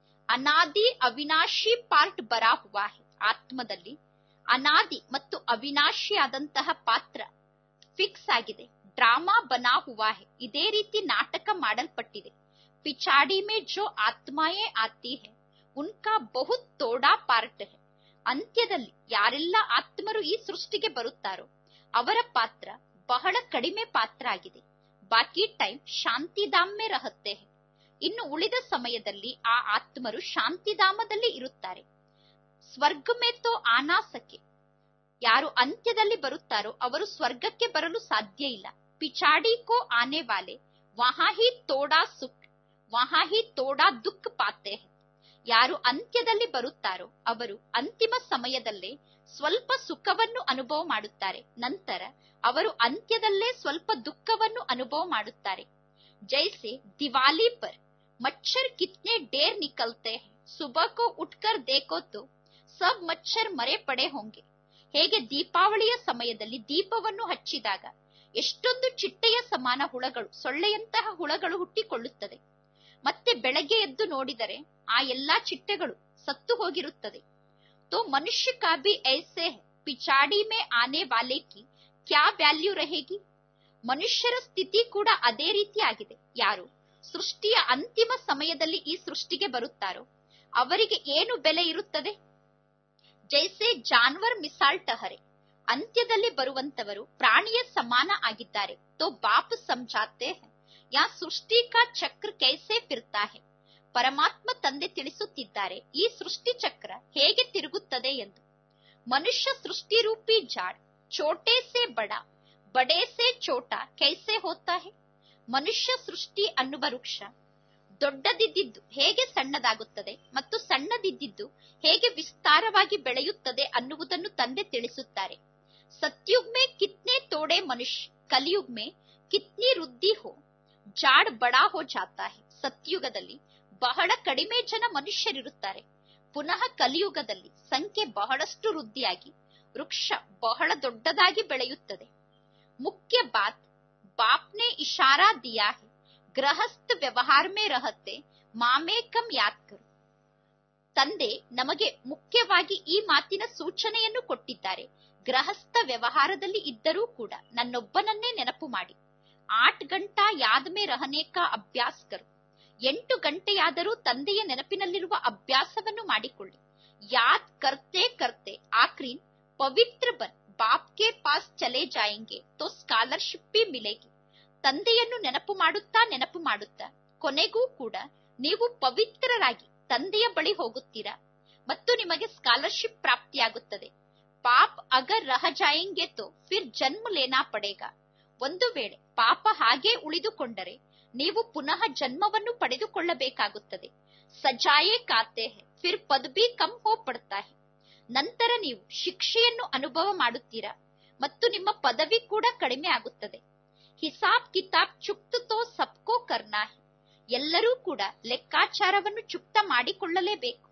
ಅನಾದಿ ಅವಿನಾಶಿ ಪಾರ್ಟ್ ಬರಾ ಹುವಾ ಹೆ ಆತ್ಮದಲ್ಲಿ ಅನಾದಿ ಮತ್ತು ಅವಿನಾಶಿಯಾದಂತಹ ಪಾತ್ರ ಫಿಕ್ಸ್ ಆಗಿದೆ ಡ್ರಾಮಾ ಬನಾ ಹುವಾ ಹೆ ಇದೇ ರೀತಿ ನಾಟಕ ಮಾಡಲ್ಪಟ್ಟಿದೆ ಪಿಚಾಡಿ ಮೇ ಜೋ ಆತ್ಮಾಯೇ ಆತಿ ಹೆ ಉನ್ಕಾ ಬಹುತ್ ತೋಡಾ ಪಾರ್ಟ್ ಹೆ ಅಂತ್ಯದಲ್ಲಿ ಯಾರೆಲ್ಲ ಆತ್ಮರು ಈ ಸೃಷ್ಟಿಗೆ ಬರುತ್ತಾರೋ ಅವರ ಪಾತ್ರ ಬಹಳ ಕಡಿಮೆ ಪಾತ್ರ ಆಗಿದೆ ಬಾಕಿ ಟೈಮ್ ಶಾಂತಿಧಾಮೆ ರಹತ್ತೆ ಹೆ ಇನ್ನು ಉಳಿದ ಸಮಯದಲ್ಲಿ ಆ ಆತ್ಮರು ಶಾಂತಿಧಾಮದಲ್ಲಿ ಇರುತ್ತಾರೆ ಸ್ವರ್ಗ ಮೇತೋ ಆನಾಸಕ್ಕೆ ಯಾರು ಅಂತ್ಯದಲ್ಲಿ ಬರುತ್ತಾರೋ ಅವರು ಸ್ವರ್ಗಕ್ಕೆ ಬರಲು ಸಾಧ್ಯ ಇಲ್ಲ ಪಿಚಾಡಿ ಕೋ ಆನೆ ವಾಲೆ ವಹಾ ಹಿ ತೋಡಾ ಸುಖ್ ವಹಾ ಹಿ ತೋಡಾ ದುಃಖ ಪಾತೆ ಹೆ ಯಾರು ಅಂತ್ಯದಲ್ಲಿ ಬರುತ್ತಾರೋ ಅವರು ಅಂತಿಮ ಸಮಯದಲ್ಲೇ ಸ್ವಲ್ಪ ಸುಖವನ್ನು ಅನುಭವ ಮಾಡುತ್ತಾರೆ ನಂತರ ಅವರು ಅಂತ್ಯದಲ್ಲೇ ಸ್ವಲ್ಪ ದುಃಖವನ್ನು ಅನುಭವ ಮಾಡುತ್ತಾರೆ ಜೈಸೆ ದಿವಾಲಿ ಪರ್ ಮಚ್ಚರ್ ಕಿತ್ನೆ ಡೇರ್ ನಿಕಲ್ತೆ ಸುಬಹ ಕೋ ಉಟ್ಕರ್ ದೇಖೋ ತೋ ಸಬ್ ಮಚ್ಚರ್ ಮರೆ ಪಡೆ ಹೋಂಗೆ ಹೇಗೆ ದೀಪಾವಳಿಯ ಸಮಯದಲ್ಲಿ ದೀಪವನ್ನು ಹಚ್ಚಿದಾಗ ಎಷ್ಟೊಂದು ಚಿಟ್ಟೆಯ ಸಮಾನ ಹುಳಗಳು ಸೊಳ್ಳೆಯಂತಹ ಹುಳಗಳು ಹುಟ್ಟಿಕೊಳ್ಳುತ್ತದೆ ಮತ್ತೆ ಬೆಳಗ್ಗೆ ಎದ್ದು ನೋಡಿದರೆ ಆ ಎಲ್ಲಾ ಚಿಟ್ಟೆಗಳು ಸತ್ತು ಹೋಗಿರುತ್ತದೆ ತೋ ಮನುಷ್ಯ ಕಾ ಭಿ ಐಸೆ ಹೈ. ಪಿಚಾಡಿ ಮೇ ಆನೆ ವಾಲೆ ಕಿ ಕ್ಯಾ ವ್ಯಾಲ್ಯೂ ರಹೇಗಿ ಮನುಷ್ಯರ ಸ್ಥಿತಿ ಕೂಡ ಅದೇ ರೀತಿ ಆಗಿದೆ ಯಾರು ಸೃಷ್ಟಿಯ ಅಂತಿಮ ಸಮಯದಲ್ಲಿ ಈ ಸೃಷ್ಟಿಗೆ ಬರುತ್ತಾರೋ ಅವರಿಗೆ ಏನು ಬೆಲೆ ಇರುತ್ತದೆ ಜೈಸೆ ಜಾನ್ವರ್ ಮಿಸಾಲ್ ಟಹರೆ ಅಂತ್ಯದಲ್ಲಿ ಬರುವಂತವರು ಪ್ರಾಣಿಯ ಸಮಾನ ಆಗಿದ್ದಾರೆ ತೋ ಬಾಪ್ ಸಮಜಾತೆ ಹೈ ಯಾ ಸೃಷ್ಟಿ ಕಾ ಚಕ್ರ ಕೈಸೆ ಫಿರ್ತಾ ಹೈ ಪರಮಾತ್ಮ ತಂದೆ ತಿಳಿಸುತ್ತಿದ್ದಾರೆ ಈ ಸೃಷ್ಟಿ ಚಕ್ರ ಹೇಗೆ ತಿರುಗುತ್ತದೆ ಎಂದು ಮನುಷ್ಯ ಸೃಷ್ಟಿ ರೂಪಿ ಜಾಡ್ ಚೋಟೆ ಸೆ ಬಡ ಬಡೆ ಸೆ ಚೋಟ ಕೈಸೆ ಹೋತಾ ಹೈ ಮನುಷ್ಯ ಸೃಷ್ಟಿ ಅನ್ನುವ ವೃಕ್ಷ ದೊಡ್ಡದಿದ್ದಿದ್ದು ಹೇಗೆ ಸಣ್ಣದಾಗುತ್ತದೆ ಮತ್ತು ಸಣ್ಣದಿದ್ದಿದ್ದು ಹೇಗೆ ವಿಸ್ತಾರವಾಗಿ ಬೆಳೆಯುತ್ತದೆ ಅನ್ನುವುದನ್ನು ತಂದೆ ತಿಳಿಸುತ್ತಾರೆ ಸತ್ಯುಗ್ ಮೇ ಕಿತ್ನೆ ತೋಡೆ ಮನುಷ್ಯ ಕಲಿಯುಗ್ ಮೇ ಕಿತ್ನಿ ವೃದ್ಧಿ ಹೋ ಜಾಡ್ ಬಡಾ ಹೋ ಜಾತಾ ಹೈ ಸತ್ಯುಗದಲ್ಲಿ ಬಹಳ ಕಡಿಮೆ ಜನ ಮನುಷ್ಯರಿರುತ್ತಾರೆ ಪುನಃ ಕಲಿಯುಗದಲ್ಲಿ ಸಂಖ್ಯೆ ಬಹಳಷ್ಟು ವೃದ್ಧಿಯಾಗಿ ವೃಕ್ಷ ಬಹಳ ದೊಡ್ಡದಾಗಿ ಬೆಳೆಯುತ್ತದೆ ಮುಖ್ಯ ಬಾತ್ ಬಾಪ್ನೆ ಇಶಾರಾ ದಿಯಾ ಹೈ ಗೃಹಸ್ಥ ವ್ಯವಹಾರ ಮೇ ರಹತೆ ಮಾಮೇಕಂ ಯಾದ್ ಕರು ತಂದೆ ನಮಗೆ ಮುಖ್ಯವಾಗಿ ಈ ಮಾತಿನ ಸೂಚನೆಯನ್ನು ಕೊಟ್ಟಿದ್ದಾರೆ ಗೃಹಸ್ಥ ವ್ಯವಹಾರದಲ್ಲಿ ಇದ್ದರೂ ಕೂಡ ನನ್ನೊಬ್ಬನನ್ನೇ ನೆನಪು ಮಾಡಿ ಆಟ್ ಗಂಟಾ ಯಾದ್ ಮೇ ರಹನೆ ಕಾ ಅಭ್ಯಾಸ್ ಕರು ಎಂಟು ಗಂಟೆಯಾದರೂ ತಂದೆಯ ನೆನಪಿನಲ್ಲಿರುವ ಅಭ್ಯಾಸವನ್ನು ಮಾಡಿಕೊಳ್ಳಿ ಯಾದ್ ಕರ್ತೆ ಕರ್ತೆ ಆಕ್ರೀನ್ ಪವಿತ್ರ ಬನ್ ಬಾಪ್ ಕೆ ಪಾಸ್ ಚಲೆ ಜಾಯಂಗೆ ತೋ ಸ್ಕಾಲರ್ಶಿಪ್ ಬಿ ಮಿಲೇಗಿ ತಂದೆಯನ್ನು ನೆನಪು ಮಾಡುತ್ತಾ ನೆನಪು ಮಾಡುತ್ತಾ ಕೊನೆಗೂ ಕೂಡ ನೀವು ಪವಿತ್ರರಾಗಿ ತಂದೆಯ ಬಳಿ ಹೋಗುತ್ತೀರಾ ಮತ್ತು ನಿಮಗೆ ಸ್ಕಾಲರ್ಶಿಪ್ ಪ್ರಾಪ್ತಿಯಾಗುತ್ತದೆ ಪಾಪ್ ಅಗರ್ ರಹ ಜಾಯಂಗೆ ತೋ ಫಿರ್ ಜನ್ಮ ಲೇನಾ ಪಡೇಗಾ ಒಂದು ವೇಳೆ ಪಾಪ ಹಾಗೇ ಉಳಿದುಕೊಂಡರೆ ನೀವು ಪುನಃ ಜನ್ಮವನ್ನು ಪಡೆದುಕೊಳ್ಳಬೇಕಾಗುತ್ತದೆ ಸಜಾಯೇ ಕಾತೆ ಹೈ ಫಿರ್ ಪದ್ ಬಿ ಕಮ್ ಹೋ ಪಡ್ತಾ ಹೈ ನಂತರ ನೀವು ಶಿಕ್ಷೆಯನ್ನು ಅನುಭವ ಮಾಡುತ್ತೀರಾ ಮತ್ತು ನಿಮ್ಮ ಪದವಿ ಕೂಡ ಕಡಿಮೆ ಆಗುತ್ತದೆ ಹಿಸಾಬ್ ಕಿತಾಬ್ ಚುಕ್ತ ತೋ ಸಬ್ಕೋ ಕರ್ನಾ ಹೈ ಎಲ್ಲರೂ ಕೂಡ ಲೆಕ್ಕಾಚಾರವನ್ನು ಚುಕ್ತ ಮಾಡಿಕೊಳ್ಳಲೇಬೇಕು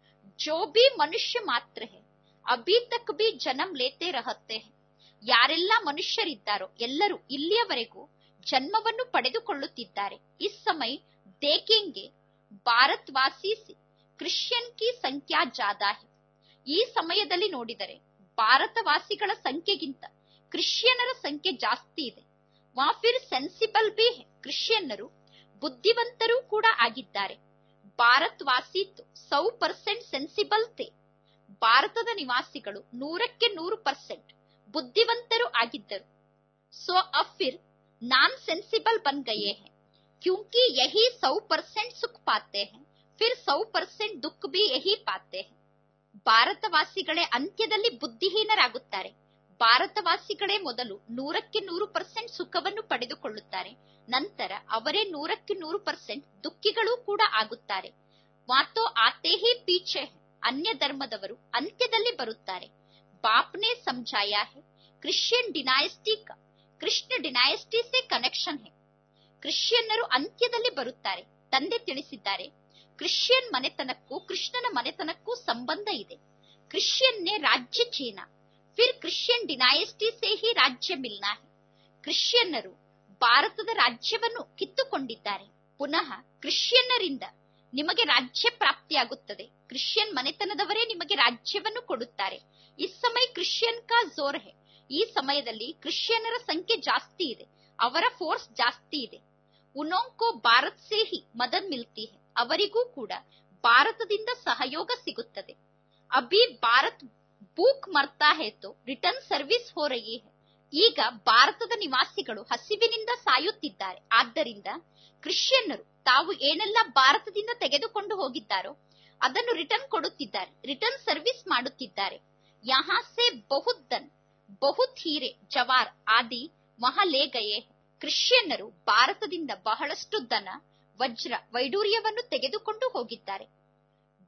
ಜೋ ಬಿ ಮನುಷ್ಯ ಮಾತ್ರ ಹೈ ಅಭಿ ತಕ್ ಬಿ ಜನ್ಮ ಲೇತೆ ರಹತೆ ಹೈ ಯಾರೆಲ್ಲ ಮನುಷ್ಯರಿದ್ದಾರೋ ಎಲ್ಲರೂ ಇಲ್ಲಿಯವರೆಗೂ ಜನ್ಮವನ್ನು ಪಡೆದುಕೊಳ್ಳುತ್ತಿದ್ದಾರೆ ಇಸ್ ಸಮಯ ದೇಖೆಂಗೆ ಭಾರತ್ ವಾಸಿ ಕ್ರಿಶ್ಚಿಯನ್ ಕಿ ಸಂಖ್ಯಾ ಜಾದಾ ಹೈ ಈ ಸಮಯದಲ್ಲಿ ನೋಡಿದರೆ ಭಾರತವಾಸಿಗಳ ಸಂಖ್ಯೆಗಿಂತ ಕ್ರಿಶ್ಚಿಯನ್ನರ ಸಂಖ್ಯೆ ಜಾಸ್ತಿ ಇದೆ ವಾ ಫಿರ್ ಸೆನ್ಸಿಬಲ್ ಬಿ ಹೈ ಕ್ರಿಶ್ಚಿಯನ್ನರು ಬುದ್ಧಿವಂತರೂ ಕೂಡ ಆಗಿದ್ದಾರೆ ಭಾರತ್ ವಾಸಿ ಸೌ ಪರ್ಸೆಂಟ್ ಸೆನ್ಸಿಬಲ್ ತೇ ಭಾರತದ ನಿವಾಸಿಗಳು ನೂರಕ್ಕೆ ನೂರು ಪರ್ಸೆಂಟ್ ಬುದ್ಧಿವಂತರು ಆಗಿದ್ದರು ಸೊ ಅಬ್ ಫಿರ್ ನಾನ್ ಸೆನ್ಸಿಬಲ್ ಬನ್ ಗಯೇ ಹೈ ಕ್ಯೂಂಕಿ ಯಹಿ ಸೌ ಪರ್ಸೆಂಟ್ ಸುಖ ಪಾತೆ ಹೈ ಫಿರ್ ಸೌ ಪರ್ಸೆಂಟ್ ದುಃಖ ಬಿ ಯಹಿ ಪಾತೆ ಹೈ ಭಾರತವಾಸಿಗಳೇ ಅಂತ್ಯದಲ್ಲಿ ಬುದ್ಧಿಹೀನರಾಗುತ್ತಾರೆ ಭಾರತವಾಸಿಗಳೇ ಮೊದಲು ನೂರಕ್ಕೆ ನೂರು ಪರ್ಸೆಂಟ್ ಸುಖವನ್ನು ಪಡೆದುಕೊಳ್ಳುತ್ತಾರೆ ನಂತರ ಅವರೇ ನೂರಕ್ಕೆ ನೂರು ಪರ್ಸೆಂಟ್ ದುಃಖಿಗಳೂ ಕೂಡ ಆಗುತ್ತಾರೆ ವಾತೋ ಆತೆ ಹಿ ಪೀಛೆ ಹೈ ಅನ್ಯ ಧರ್ಮದವರು ಅಂತ್ಯದಲ್ಲಿ ಬರುತ್ತಾರೆ ಬಾಪ್ನೆ ಸಮझाया है ಕ್ರಿಶ್ಚಿಯನ್ ಡಿನಾಯಸ್ಟಿ ಕೃಷ್ಣ ಡಿನಾಯಸ್ಟಿ ಸೆ ಕನೆಕ್ಷನ್ ಹೈ ಕ್ರಿಶ್ಚಿಯನ್ನರು ಅಂತ್ಯದಲ್ಲಿ ಬರುತ್ತಾರೆ ತಂದೆ ತಿಳಿಸಿದ್ದಾರೆ ಕ್ರಿಶ್ಚಿಯನ್ ಮನೆತನಕ್ಕೂ ಕೃಷ್ಣನ ಮನೆತನಕ್ಕೂ ಸಂಬಂಧ ಇದೆ ಕ್ರಿಶ್ಚಿಯನ್ನೇ ರಾಜ್ಯ ಚೀನಾ ಫಿರ್ ಕ್ರಿಶ್ಚಿಯನ್ ಡಿನಾಯಸ್ಟಿ ಸೇ ಹಿ ರಾಜ್ಯ ಮಿಲ್ನಾ ಹೈ ಕ್ರಿಶ್ಚಿಯನ್ನರು ಭಾರತದ ರಾಜ್ಯವನ್ನು ಕಿತ್ತುಕೊಂಡಿದ್ದಾರೆ ಪುನಃ ಕ್ರಿಶ್ಚಿಯನ್ನರಿಂದ ನಿಮಗೆ ರಾಜ್ಯ ಪ್ರಾಪ್ತಿಯಾಗುತ್ತದೆ ಕ್ರಿಶ್ಚಿಯನ್ ಮನೆತನದವರೇ ನಿಮಗೆ ರಾಜ್ಯವನ್ನು ಕೊಡುತ್ತಾರೆ ಈ ಸಮಯ ಕ್ರಿಶ್ಚಿಯನ್ ಕಾ ಜೋರ್ ಹೈ ಈ ಸಮಯದಲ್ಲಿ ಕ್ರಿಶ್ಚಿಯನ್ನರ ಸಂಖ್ಯೆ ಜಾಸ್ತಿ ಇದೆ ಅವರ ಫೋರ್ಸ್ ಜಾಸ್ತಿ ಇದೆ ಉನೋಂಕೋ ಭಾರತ್ ಸೇ ಹಿ ಮದದ್ ಮಿಲ್ತಿ ಹೈ ಅವರಿಗೂ ಕೂಡ ಭಾರತದಿಂದ ಸಹಯೋಗ ಸಿಗುತ್ತದೆ ಅಭಿ ಭಾರತ್ ಭೂಕ್ ಮರ್ತಾ ಹೇ ತೋ ರಿಟರ್ನ್ ಸರ್ವಿಸ್ ಹೋ ರಹಿ ಹೈ ಈಗ ಭಾರತದ ನಿವಾಸಿಗಳು ಹಸಿವಿನಿಂದ ಸಾಯುತ್ತಿದ್ದಾರೆ ಆದ್ದರಿಂದ ಕ್ರಿಶ್ಚಿಯನ್ನರು ತಾವು ಏನೆಲ್ಲ ಭಾರತದಿಂದ ತೆಗೆದುಕೊಂಡು ಹೋಗಿದ್ದಾರೋ ಅದನ್ನು ರಿಟರ್ನ್ ಕೊಡುತ್ತಿದ್ದಾರೆ ರಿಟರ್ನ್ ಸರ್ವಿಸ್ ಮಾಡುತ್ತಿದ್ದಾರೆ ಯಹಾ ಸೆ ಬಹುತ್ ದನ್ ಬಹುತ್ ಹೀರೆ ಜವಾರ್ ಆದಿ ವಹ ಲೇ ಗಯೇ ಕ್ರಿಶ್ಚಿಯನ್ನರು ಭಾರತದಿಂದ ಬಹಳಷ್ಟು ದನ ವಜ್ರ ವೈಡೂರ್ಯವನ್ನು ತೆಗೆದುಕೊಂಡು ಹೋಗಿದ್ದಾರೆ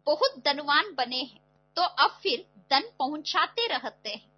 बहुत धनवान बने हैं तो अब फिर धन पहुंचाते रहते हैं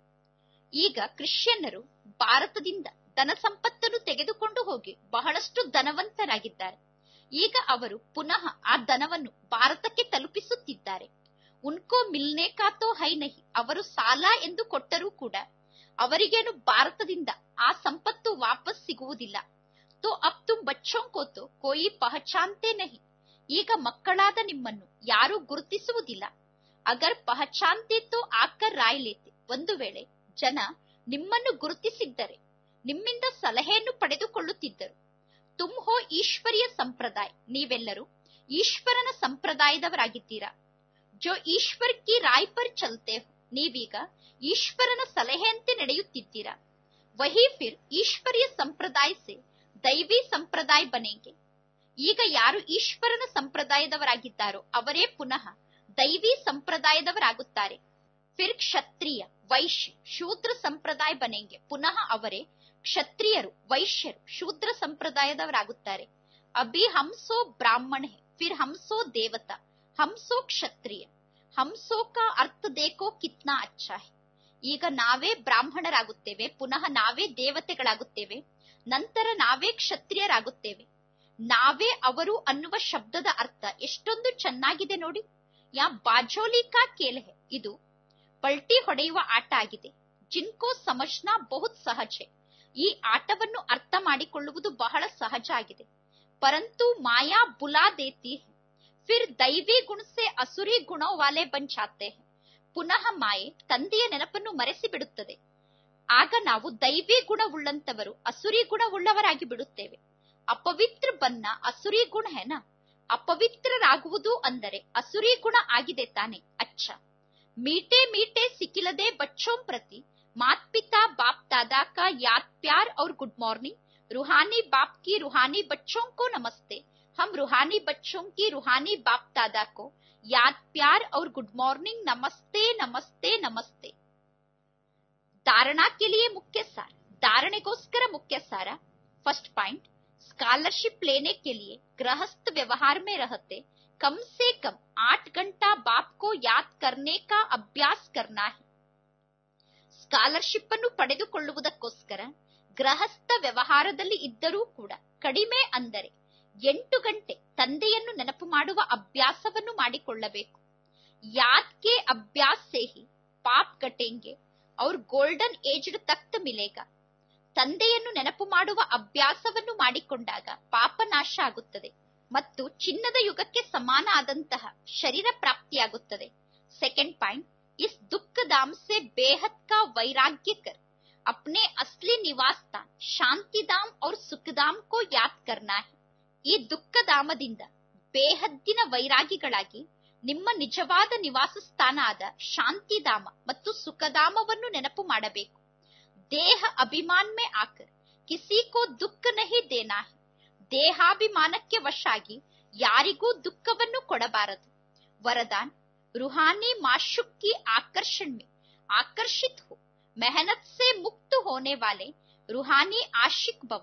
ಈಗ ಕ್ರಿಶ್ಚಿಯನ್ನರು ಭಾರತದಿಂದ ಧನ ಸಂಪತ್ತನ್ನು ತೆಗೆದುಕೊಂಡು ಹೋಗಿ ಬಹಳಷ್ಟು ಧನವಂತರಾಗಿದ್ದಾರೆ ಈಗ ಅವರು ಪುನಃ ಆ ಧನವನ್ನು ಭಾರತಕ್ಕೆ ತಲುಪಿಸುತ್ತಿದ್ದಾರೆ ಉನ್ಕೋ ಮಿಲ್ನೆ ಕಾತೋ ಹೈ ನಹಿ ಅವರು ಸಾಲ ಎಂದು ಕೊಟ್ಟರೂ ಕೂಡ ಅವರಿಗೇನು ಭಾರತದಿಂದ ಆ ಸಂಪತ್ತು ವಾಪಸ್ ಸಿಗುವುದಿಲ್ಲ ತೋ ಅಬ್ ತುಮ್ ಬಚ್ಚೋಂ ಕೋತೋ ಕೋಯಿ ಪಹಚಾನ್ತೆ ನಹಿ ಈಗ ಮಕ್ಕಳಾದ ನಿಮ್ಮನ್ನು ಯಾರೂ ಗುರುತಿಸುವುದಿಲ್ಲ ಅಗರ್ ಪಹಚಾನ್ತೆ ತೋ ಆಕರ್ ರಾಯ್ ಲೇತೆ ಒಂದು ವೇಳೆ ಜನ ನಿಮ್ಮನ್ನು ಗುರುತಿಸಿದ್ದರೆ ನಿಮ್ಮಿಂದ ಸಲಹೆಯನ್ನು ಪಡೆದುಕೊಳ್ಳುತ್ತಿದ್ದರು ತುಮ್ ಹೋ ಈಶ್ವರಿಯ ಸಂಪ್ರದಾಯ ನೀವೆಲ್ಲರೂ ಈಶ್ವರನ ಸಂಪ್ರದಾಯದವರಾಗಿದ್ದೀರಾ ಜೋ ಈಶ್ವರ್ ಕಿ ರಾಯ್ ಪರ್ ಚಲ್ತೆ ಹೋ ನೀವೀಗ ಈಶ್ವರನ ಸಲಹೆಯಂತೆ ನಡೆಯುತ್ತಿದ್ದೀರಾ ವಹಿ ಫಿರ್ ಈಶ್ವರಿಯ ಸಂಪ್ರದಾಯ ಸೆ ದೈವಿ ಸಂಪ್ರದಾಯ ಬನೆಗೆ ಈಗ ಯಾರು ಈಶ್ವರನ ಸಂಪ್ರದಾಯದವರಾಗಿದ್ದಾರೋ ಅವರೇ ಪುನಃ ದೈವಿ ಸಂಪ್ರದಾಯದವರಾಗುತ್ತಾರೆ ಫಿರ್ ಕ್ಷತ್ರಿಯ ವೈಶ್ಯ ಶೂದ್ರ ಸಂಪ್ರದಾಯ ಬನೆಂಗೆ ಪುನಃ ಅವರೇ ಕ್ಷತ್ರಿಯರು ವೈಶ್ಯರು ಶೂದ್ರ ಸಂಪ್ರದಾಯದವರಾಗುತ್ತಾರೆ ಅಭಿ ಹಂಸೋ ಬ್ರಾಹ್ಮಣ ಹೇ ಫಿರ್ ಹಂಸೋ ದೇವತಾ ಹಂಸೋ ಕ್ಷತ್ರಿಯ ಹಂಸೋ ಕಾ ಅರ್ಥ ದೇಕೋ ಕಿತ್ನಾ ಅಚ್ಚಾ ಹೇ ಈಗ ನಾವೇ ಬ್ರಾಹ್ಮಣರಾಗುತ್ತೇವೆ ಪುನಃ ನಾವೇ ದೇವತೆಗಳಾಗುತ್ತೇವೆ ನಂತರ ನಾವೇ ಕ್ಷತ್ರಿಯರಾಗುತ್ತೇವೆ ನಾವೇ ಅವರು ಅನ್ನುವ ಶಬ್ದದ ಅರ್ಥ ಎಷ್ಟೊಂದು ಚೆನ್ನಾಗಿದೆ ನೋಡಿ ಯಾ ಬಾಜೋಲಿ ಕಾ ಕೇಲ್ ಹೇ ಇದು ಪಲ್ಟಿ ಹೊಡೆಯುವ ಆಟ ಆಗಿದೆ ಜಿನ್ಕೋ ಸಮಜ್ನಾ ಬಹುತ್ ಸಹಜ ಈ ಆಟವನ್ನು ಅರ್ಥ ಮಾಡಿಕೊಳ್ಳುವುದು ಬಹಳ ಸಹಜ ಆಗಿದೆ ಪರಂತು ಮಾಯಾ ಬುಲಾ ದೇತಿ ಹೇ ಫಿರ್ ದೈವಿ ಗುಣ ಸೆ ಅಸುರಿ ಗುಣ ವಾಲೆ ಬನ್ ಜಾತೆ ಹೇ ಪುನಃ ಮಾಯೆ ತಂದೆಯ ನೆನಪನ್ನು ಮರೆಸಿ ಬಿಡುತ್ತದೆ ಆಗ ನಾವು ದೈವಿ ಗುಣವುಳ್ಳಂತವರು ಅಸುರಿ ಗುಣವುಳ್ಳವರಾಗಿ ಬಿಡುತ್ತೇವೆ ಅಪವಿತ್ರ ಬನ್ನ ಅಸುರಿ ಗುಣ ಹೆನ ಅಪವಿತ್ರರಾಗುವುದು ಅಂದರೆ ಅಸುರಿ ಗುಣ ಆಗಿದೆ ತಾನೆ ಅಚ್ಚ ಮೀಟೆ ಮೀಟೆ ಸಿಕ್ಕಿಲದೆ ಬಚ್ಚೋಂ ಪ್ರತಿ ಮಾತ್ ಪಿತಾ ಬಾಪ್ दादा का याद प्यार और गुड मॉर्निंग रूहानी बाप की रूहानी बच्चों को नमस्ते हम रूहानी बच्चों की रूहानी बाप दादा को याद प्यार और गुड मॉर्निंग नमस्ते नमस्ते नमस्ते धारणा के लिए मुख्य सार धारणेಗೋಸ್ಕರ मुख्य सारा फर्स्ट पॉइंट स्कॉलरशिप लेने के लिए गृहस्थ व्यवहार में रहते कम से कम आठ घंटा बाप को याद करने का अभ्यास करना है ಸ್ಕಾಲರ್ಶಿಪ್ ಅನ್ನು ಪಡೆದುಕೊಳ್ಳುವುದಕ್ಕೋಸ್ಕರ ಗೃಹಸ್ಥ ವ್ಯವಹಾರದಲ್ಲಿ ಇದ್ದರೂ ಕೂಡ ಕಡಿಮೆ ಅಂದರೆ ಎಂಟು ಗಂಟೆ ತಂದೆಯನ್ನು ನೆನಪು ಮಾಡುವ ಅಭ್ಯಾಸವನ್ನು ಮಾಡಿಕೊಳ್ಳಬೇಕು ಯಾದ್ ಕೆ ಅಭ್ಯಾಸ ಸೇ ಹಿ ಪಾಪ್ ಕಟೆಂಗೆ ಅವ್ರ ಗೋಲ್ಡನ್ ಏಜ್ಡ್ ತಕ್ತ ಮಿಲೇಗ ತಂದೆಯನ್ನು ನೆನಪು ಮಾಡುವ ಅಭ್ಯಾಸವನ್ನು ಮಾಡಿಕೊಂಡಾಗ ಪಾಪ ನಾಶ ಆಗುತ್ತದೆ ಮತ್ತು ಚಿನ್ನದ ಯುಗಕ್ಕೆ ಸಮಾನ ಆದಂತಹ ಶರೀರ ಪ್ರಾಪ್ತಿಯಾಗುತ್ತದೆ ಸೆಕೆಂಡ್ ಪಾಯಿಂಟ್ इस दुख धाम से बेहद का वैराग्य कर अपने असली निवास स्थान शांति धाम और सुख धाम को याद करना है ಈ ದುಃಖಧಾಮದಿಂದ ಬೇಹದ್ದಿನ ವೈರಾಗಿಗಳಾಗಿ ನಿಮ್ಮ ನಿಜವಾದ ನಿವಾಸ ಸ್ಥಾನ ಆದ ಶಾಂತಿಧಾಮ ಮತ್ತು ಸುಖಧಾಮವನ್ನು ನೆನಪು ಮಾಡಬೇಕು ದೇಹ ಅಭಿಮಾನ್ ಮೇ ಆಕರ್ ಕಿಸಿ ಕೋ ದುಃಖ ನಹಿ ದೇನಾ ಹೈ ದೇಹಾಭಿಮಾನಕ್ಕೆ ವಶಾಗಿ ಯಾರಿಗೂ ದುಃಖವನ್ನು ಕೊಡಬಾರದು ವರದಾನ್ रूहानी माशुक की आकर्षण में आकर्षित हो मेहनत से मुक्त होने वाले रूहानी आशिक भव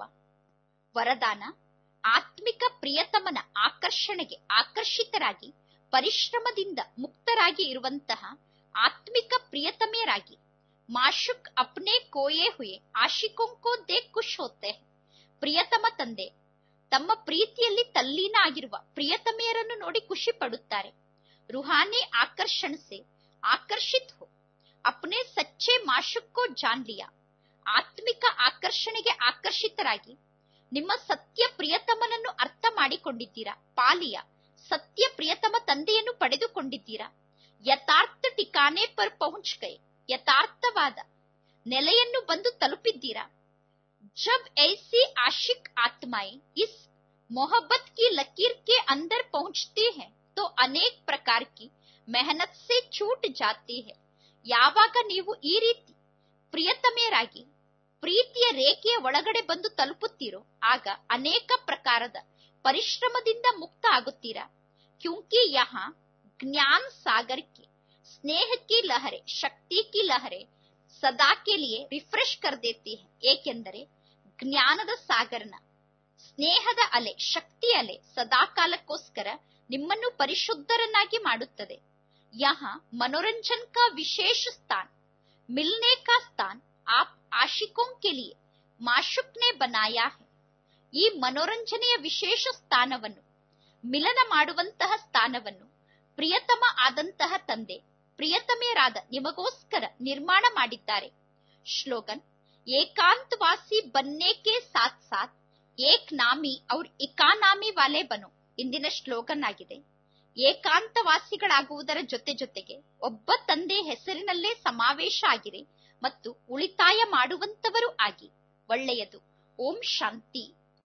ವರದಾನ ಆತ್ಮಿಕ ಪ್ರಿಯತಮನ ಆಕರ್ಷಣೆಗೆ ಆಕರ್ಷಿತರಾಗಿ ಪರಿಶ್ರಮದಿಂದ ಮುಕ್ತರಾಗಿ ಇರುವಂತಹ ಆತ್ಮಿಕ ಪ್ರಿಯತಮೆಯರಾಗಿ ಮಾಶುಕ್ ಅಪ್ನೆ ಕೋಯೇ ಹುಯೆ ಆಶಿಕೊಂಕೋ ದೇ ಖುಷ್ ಹೋತೆ ಪ್ರಿಯತಮ ತಂದೆ ತಮ್ಮ ಪ್ರೀತಿಯಲ್ಲಿ ತಲ್ಲೀನ ಆಗಿರುವ ಪ್ರಿಯತಮೆಯರನ್ನು ನೋಡಿ ಖುಷಿ ಪಡುತ್ತಾರೆ रूहानी आकर्षण से आकर्षित हो अपने सच्चे माशुक को जान लिया ಆತ್ಮಿಕ ಆಕರ್ಷಣೆಗೆ ಆಕರ್ಷಿತರಾಗಿ ನಿಮ್ಮ ಸತ್ಯ ಪ್ರಿಯತಮನನ್ನು ಅರ್ಥ ಮಾಡಿಕೊಂಡಿದ್ದೀರಾ ಪಾಲಿಯ ಸತ್ಯ ಪ್ರಿಯತಮ ತಂದೆಯನ್ನು ಪಡೆದುಕೊಂಡಿದ್ದೀರಾ ಯಥಾರ್ಥ ಟಿಕಾನೆ ಪರ್ ಪಹುಂಚ್ ಗೈ ಯಥಾರ್ಥವಾದ ನೆಲೆಯನ್ನು ಬಂದು ತಲುಪಿದ್ದೀರಾ ಜಬ್ ಐಸಿ ಆಶಿಕ್ ಆತ್ಮಾಯೆ ಇಸ್ ಮೊಹಬ್ಬತ್ ಕಿ ಲಕೀರ್ ಕೆ ಅಂದರ್ ಪಹುಂಚತಿ ಹೈ तो ಅನೇಕ ಪ್ರಕಾರ ಕಿ ಮೆಹನತ್ ಸೆ ಚೂಟ್ ಜಾತಿ ಹೈ ಯಾವಾಗ ನೀವು ಈ ರೀತಿ ಪ್ರಿಯತಮೆಯರಾಗಿ ಪ್ರೀತಿಯ ರೇಖೆಯ ಒಳಗಡೆ ಬಂದು ತಲುಪುತ್ತೀರೋ ಆಗ ಅನೇಕ ಪ್ರಕಾರದ ಪರಿಶ್ರಮದಿಂದ ಮುಕ್ತ ಆಗುತ್ತೀರಾ ಕ್ಯೂಂಕಿ ಯಹ ಜ್ಞಾನ ಸಾಗರ್ ಕಿ ಸ್ನೇಹ ಕಿ ಲಹರೆ ಶಕ್ತಿ ಕಿ ಲಹರೆ ಸದಾ ಕೆ ಲಿಯೆ ರಿಫ್ರೆಶ್ ಕರ್ ದೇತಿ ಹೈ ಏಕೆಂದರೆ ಜ್ಞಾನದ ಸಾಗರನ ಸ್ನೇಹದ ಅಲೆ ಶಕ್ತಿ ಅಲೆ ಸದಾ ಕಾಲಕ್ಕೋಸ್ಕರ ನಿಮ್ಮನ್ನು ಪರಿಶುದ್ಧರನ್ನಾಗಿ ಮಾಡುತ್ತದೆ ಯಹ मनोरंजन का विशेष स्थान मिलने का स्थान आप आशिकों के लिए माशुक ने बनाया है ಈ ಮನೋರಂಜನೆಯ ವಿಶೇಷ ಸ್ಥಾನವನ್ನು ಮಿಲನ ಮಾಡುವಂತಹ ಸ್ಥಾನವನ್ನು ಪ್ರಿಯತಮ ಆದಂತಹ ತಂದೆ ಪ್ರಿಯತಮೆಯರಾದ ನಿಮಗೋಸ್ಕರ ನಿರ್ಮಾಣ ಮಾಡಿದ್ದಾರೆ ಶ್ಲೋಗನ್ ಏಕಾಂತವಾಸಿ ಬನ್ನೆ ಕೆ ಸಾಥ್ ಸಾಥ್ ಏಕ್ ನಾಮಿ ಔರ್ ಇಕಾನಾಮಿ ವಾಲೆ ಬನು ಇಂದಿನ ಶ್ಲೋಗನ್ ಆಗಿದೆ ಏಕಾಂತವಾಸಿಗಳಾಗುವುದರ ಜೊತೆ ಜೊತೆಗೆ ಒಬ್ಬ ತಂದೆ ಹೆಸರಿನಲ್ಲೇ ಸಮಾವೇಶ ಆಗಿರಿ ಮತ್ತು ಉಳಿತಾಯ ಮಾಡುವಂತವರು ಆಗಿ ಒಳ್ಳೆಯದು ಓಂ ಶಾಂತಿ